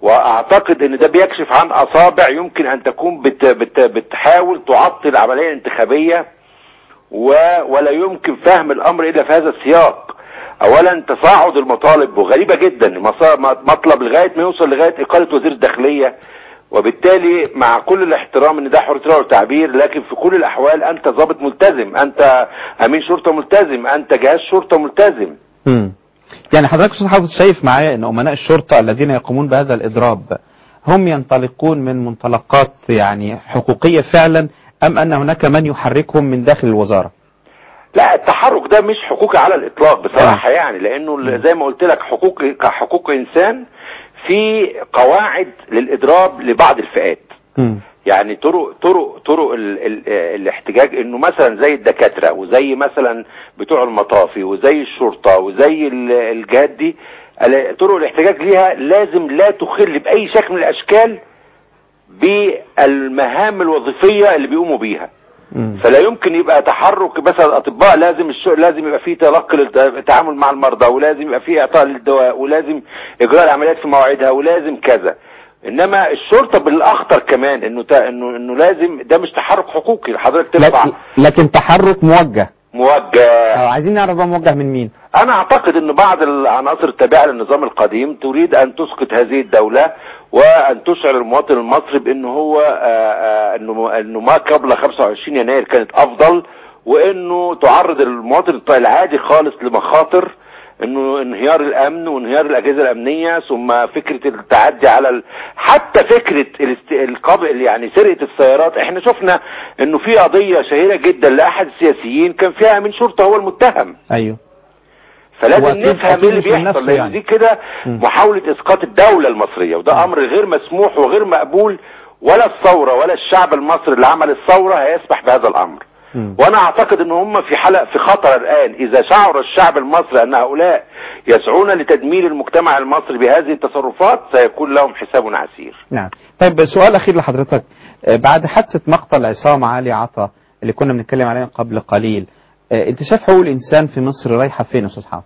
[SPEAKER 12] واعتقد ان ده بيكشف عن اصابع يمكن ان تكون بت بت بتحاول تعطل العمليه الانتخابيه و ولا يمكن فهم الامر الا في هذا السياق اولا تصاعد المطالب وغريبه جدا مصا- مطلب لغايه ما يوصل لغايه اقاله وزير الداخليه وبالتالي مع كل الاحترام ان ده حريه رأي وتعبير لكن في كل الاحوال انت ضابط ملتزم انت امين شرطه ملتزم انت جهاز شرطه ملتزم
[SPEAKER 2] مم. يعني حضرتك استاذ حافظ شايف معايا ان امناء الشرطه الذين يقومون بهذا الاضراب هم ينطلقون من منطلقات يعني حقوقيه فعلا ام ان هناك من يحركهم من داخل الوزاره؟
[SPEAKER 12] لا التحرك ده مش حقوقي على الاطلاق بصراحه يعني لانه ال- زي ما قلت لك حقوق كحقوق انسان في قواعد للاضراب لبعض الفئات يعني طرق طرق طرق ال ال الاحتجاج انه مثلا زي الدكاتره وزي مثلا بتوع المطافي وزي الشرطه وزي ال- الجهات دي ال- طرق الاحتجاج ليها لازم لا تخل باي شكل من الاشكال بالمهام الوظيفيه اللي بيقوموا بيها فلا يمكن يبقى تحرك مثلا الاطباء لازم الشغل لازم يبقى فيه تلقي للتعامل مع المرضى ولازم يبقى فيه اعطاء للدواء ولازم اجراء العمليات في مواعيدها ولازم كذا انما الشرطه بالاخطر كمان انه تا انه انه لازم ده مش تحرك حقوقي حضرتك ترفع
[SPEAKER 2] لكن, لكن تحرك موجه
[SPEAKER 12] موجه
[SPEAKER 2] أو عايزين نعرف بقى موجه من مين؟
[SPEAKER 12] انا اعتقد ان بعض العناصر التابعه للنظام القديم تريد ان تسقط هذه الدوله وان تشعر المواطن المصري بانه هو آه، آه، انه انه ما قبل 25 يناير كانت افضل وانه تعرض المواطن العادي خالص لمخاطر انه انهيار الامن وانهيار الاجهزه الامنيه ثم فكره التعدي على ال... حتى فكره الاست... القبل يعني سرقه السيارات احنا شفنا انه في قضيه شهيره جدا لاحد السياسيين كان فيها امين شرطه هو المتهم
[SPEAKER 2] ايوه
[SPEAKER 12] فلازم
[SPEAKER 2] وأكيد-
[SPEAKER 12] نفهم
[SPEAKER 2] أكيد
[SPEAKER 12] ايه اللي
[SPEAKER 2] مش من
[SPEAKER 12] بيحصل
[SPEAKER 2] نفسه
[SPEAKER 12] لان
[SPEAKER 2] يعني.
[SPEAKER 12] دي كده محاوله اسقاط الدوله المصريه وده امر غير مسموح وغير مقبول ولا الثوره ولا الشعب المصري اللي عمل الثوره هيسمح بهذا الامر وانا اعتقد ان هم في حلقه في خطر الان اذا شعر الشعب المصري ان هؤلاء يسعون لتدمير المجتمع المصري بهذه التصرفات سيكون لهم حساب عسير
[SPEAKER 2] نعم طيب سؤال اخير لحضرتك آه، بعد حادثه مقتل عصام علي عطا اللي كنا بنتكلم عليها قبل قليل آه، انت شايف حقوق الانسان في مصر رايحه فين يا استاذ حافظ؟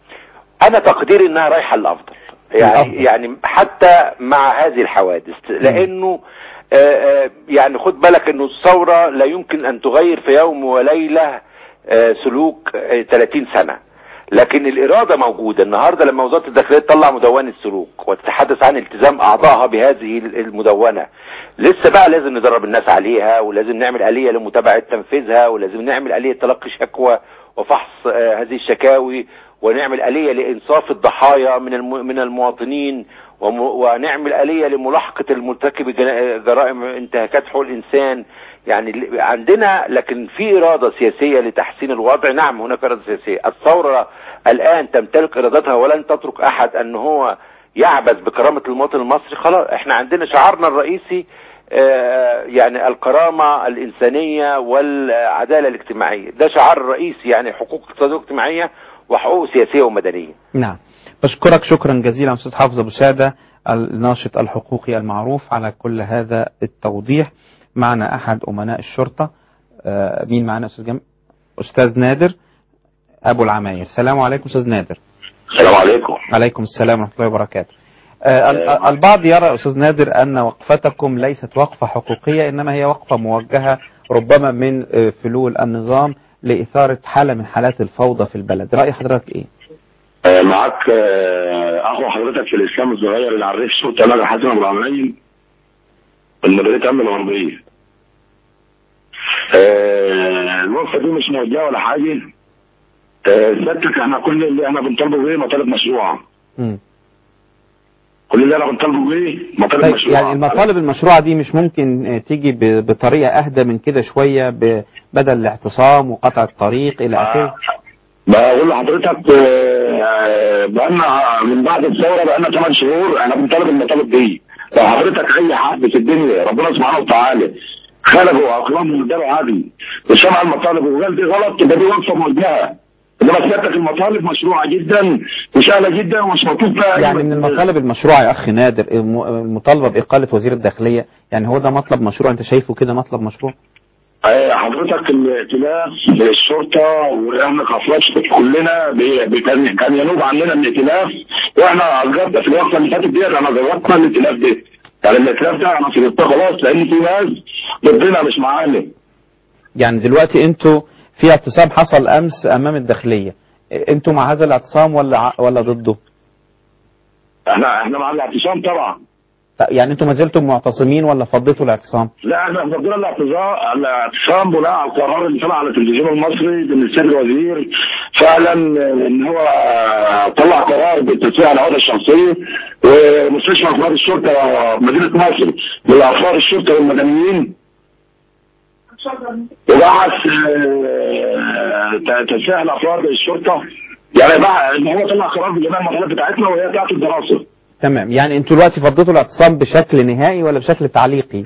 [SPEAKER 12] انا تقديري انها رايحه للافضل يعني يعني حتى مع هذه الحوادث لانه آه، آه، يعني خد بالك انه الثوره لا يمكن ان تغير في يوم وليله آه، سلوك آه، 30 سنه لكن الاراده موجوده النهارده لما وزاره الداخليه تطلع مدونه سلوك وتتحدث عن التزام اعضائها بهذه المدونه لسه بقى لازم ندرب الناس عليها ولازم نعمل آلية لمتابعة تنفيذها ولازم نعمل آلية تلقي شكوى وفحص آه، هذه الشكاوي ونعمل آلية لإنصاف الضحايا من الم- من المواطنين وم- ونعمل آلية لملاحقة المرتكب جنا- جرائم انتهاكات حقوق الإنسان يعني ال- عندنا لكن في إرادة سياسية لتحسين الوضع نعم هناك إرادة سياسية الثورة الآن تمتلك إرادتها ولن تترك أحد أن هو يعبث بكرامة المواطن المصري خلاص احنا عندنا شعارنا الرئيسي آه، يعني الكرامة الإنسانية والعدالة الاجتماعية ده شعار الرئيسي يعني حقوق اقتصادية واجتماعية وحقوق سياسية ومدنية
[SPEAKER 2] نعم بشكرك شكرا جزيلا استاذ حافظ ابو ساده الناشط الحقوقي المعروف على كل هذا التوضيح معنا احد امناء الشرطه آه، مين معنا استاذ جم... استاذ نادر ابو العماير السلام عليكم استاذ نادر
[SPEAKER 13] السلام عليكم
[SPEAKER 2] عليكم السلام ورحمه الله وبركاته آه، ال- ال- البعض يرى استاذ نادر ان وقفتكم ليست وقفه حقوقيه انما هي وقفه موجهه ربما من آه، فلول النظام لاثاره حاله من حالات الفوضى في البلد راي حضرتك ايه
[SPEAKER 13] آه، معاك آه، اخو حضرتك في الاسلام الصغير اللي عرف شرطه نجا حسن ابو العمايل من مديريه امن الغربيه آه، الوقفه دي مش موجهه ولا حاجه آه، سيادتك احنا كل اللي احنا بنطالبه بيه مطالب مشروعه
[SPEAKER 2] مم.
[SPEAKER 13] كل اللي احنا بنطالبه بيه مطالب
[SPEAKER 2] طيب
[SPEAKER 13] مشروعه
[SPEAKER 2] يعني المطالب المشروعة دي مش ممكن آه، تيجي ب- بطريقة أهدى من كده شوية ب- بدل الاعتصام وقطع الطريق إلى آخره
[SPEAKER 13] بقول لحضرتك آه، بقالنا من بعد الثوره بقالنا 8 شهور احنا بنطالب المطالب دي لو حضرتك اي حد في الدنيا ربنا سبحانه وتعالى خلقه واكرمه واداله عدل وسمع المطالب وقال دي غلط تبقى دي وقفه موجهه انما سيادتك المطالب مشروعه جدا وسهله جدا ومش مطلوب فيها
[SPEAKER 2] يعني من المطالب المشروعة يا أخي نادر الم- المطالبة بإقالة وزير الداخلية يعني هو ده مطلب مشروع أنت شايفه كده مطلب مشروع
[SPEAKER 13] آه، حضرتك الائتلاف الشرطه واحنا كافراد كلنا بي- بي- كان كان ينوب عننا الائتلاف واحنا جربنا في الوقت اللي فاتت ديت انا جربنا الائتلاف ده يعني الائتلاف ده انا سيبته خلاص لان في ناس ضدنا مش معانا
[SPEAKER 2] يعني دلوقتي انتوا في اعتصام حصل امس امام الداخليه انتوا مع هذا الاعتصام ولا ع- ولا ضده
[SPEAKER 13] احنا احنا مع الاعتصام طبعا
[SPEAKER 2] يعني انتوا ما زلتم معتصمين ولا فضيتوا الاعتصام
[SPEAKER 13] لا احنا فضلنا الاعتصام الاعتصام بناء على القرار اللي طلع على التلفزيون المصري من السيد الوزير فعلا ان هو طلع قرار بالتسويق على العقده الشخصيه ومستشفى افراد الشرطه مدينه مصر لافراد الشرطه والمدنيين وبعث آه، تسويق لافراد الشرطه يعني بقى ان هو طلع قرار بجميع المرحلات بتاعتنا وهي بتاعت الدراسه
[SPEAKER 2] تمام يعني انتوا دلوقتي فضيتوا الاعتصام بشكل نهائي ولا بشكل تعليقي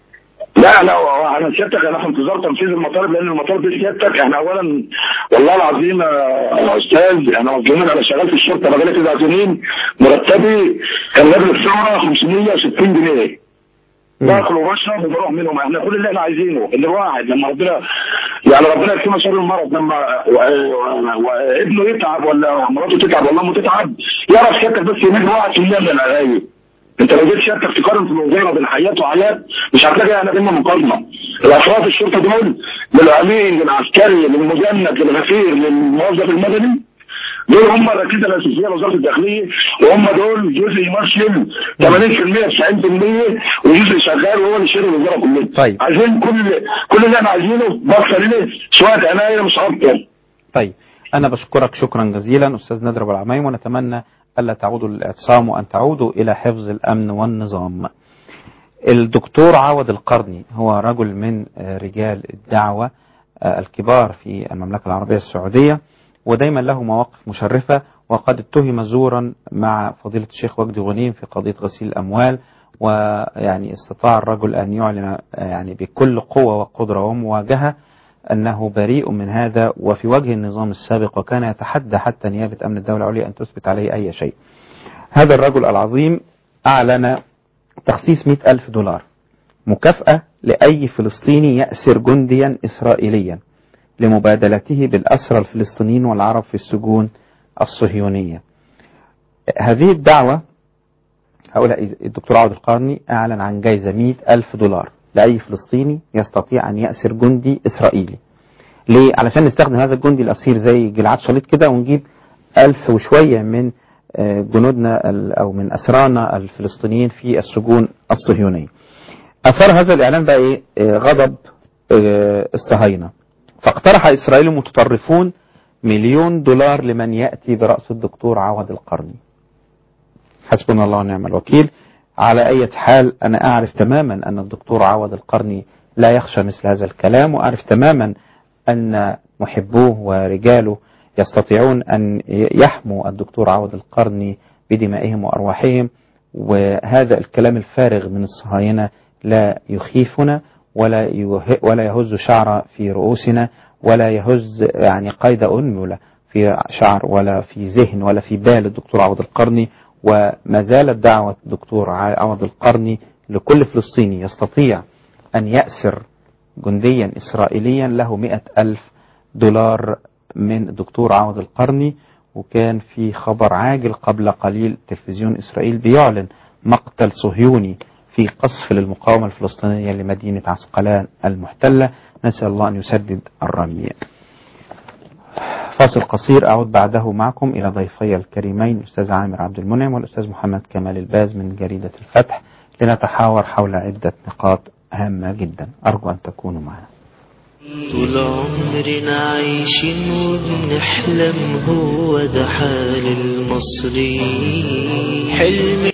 [SPEAKER 13] لا لا هو انا سيادتك انا في انتظار تنفيذ المطالب لان المطالب دي سيادتك احنا اولا والله العظيم يا استاذ انا مظلومين انا شغال في الشرطه بقالي تسع سنين مرتبي كان قبل الثوره 560 جنيه باكل وبشرب وبروح منهم احنا كل اللي احنا عايزينه ان الواحد لما ربنا يعني ربنا يكفينا شر المرض لما و- و- وابنه يتعب ولا مراته تتعب ولا امه تتعب يعرف سيادتك بس يمد واحد في المية من العلاج انت لو جيت سيادتك تقارن في الموضوع بين حيات وحيات مش هتلاقي احنا بينا مقارنه الافراد الشرطه دول للامين للعسكري للمجند للغفير للموظف المدني دول هم الركيزه الاساسيه لوزاره الداخليه وهم دول جزء يمثل 80% 90% وجزء شغال وهو اللي شايل الوزاره كلها
[SPEAKER 2] طيب
[SPEAKER 13] عايزين كل كل اللي احنا عايزينه بس لنا شويه عنايه مش اكتر
[SPEAKER 2] طيب أنا بشكرك شكرا جزيلا أستاذ نادر أبو العمايم ونتمنى ألا تعودوا للاعتصام وأن تعودوا إلى حفظ الأمن والنظام الدكتور عوض القرني هو رجل من آه، رجال الدعوة آه، الكبار في المملكة العربية السعودية ودايما له مواقف مشرفة وقد اتهم زورا مع فضيلة الشيخ وجدي غنيم في قضية غسيل الأموال ويعني استطاع الرجل أن يعلن آه، يعني بكل قوة وقدرة ومواجهة أنه بريء من هذا وفي وجه النظام السابق وكان يتحدى حتى نيابة أمن الدولة العليا أن تثبت عليه أي شيء هذا الرجل العظيم أعلن تخصيص مئة ألف دولار مكافأة لأي فلسطيني يأسر جنديا إسرائيليا لمبادلته بالأسرى الفلسطينيين والعرب في السجون الصهيونية هذه الدعوة هؤلاء الدكتور عوض القرني أعلن عن جائزة مئة ألف دولار لأي فلسطيني يستطيع أن يأسر جندي إسرائيلي ليه؟ علشان نستخدم هذا الجندي الأسير زي جلعاد شاليط كده ونجيب ألف وشوية من آه، جنودنا ال- أو من أسرانا الفلسطينيين في السجون الصهيونية أثار هذا الإعلان بقى إيه؟ آه، غضب آه، الصهاينة فاقترح إسرائيل المتطرفون مليون دولار لمن يأتي برأس الدكتور عوض القرني حسبنا الله ونعم الوكيل على أي حال أنا أعرف تماما أن الدكتور عوض القرني لا يخشى مثل هذا الكلام وأعرف تماما أن محبوه ورجاله يستطيعون أن يحموا الدكتور عوض القرني بدمائهم وأرواحهم وهذا الكلام الفارغ من الصهاينة لا يخيفنا ولايه- ولا يهز شعر في رؤوسنا ولا يهز يعني قيد أنملة في شعر ولا في ذهن ولا في بال الدكتور عوض القرني وما زالت دعوة الدكتور عوض القرني لكل فلسطيني يستطيع أن يأسر جنديا إسرائيليا له مئة ألف دولار من الدكتور عوض القرني وكان في خبر عاجل قبل قليل تلفزيون إسرائيل بيعلن مقتل صهيوني في قصف للمقاومة الفلسطينية لمدينة عسقلان المحتلة نسأل الله أن يسدد الرمي فاصل قصير أعود بعده معكم إلى ضيفي الكريمين الأستاذ عامر عبد المنعم والأستاذ محمد كمال الباز من جريدة الفتح لنتحاور حول عدة نقاط هامة جدا أرجو أن تكونوا معنا
[SPEAKER 1] طول عمرنا عايشين وبنحلم هو ده حال المصريين حلم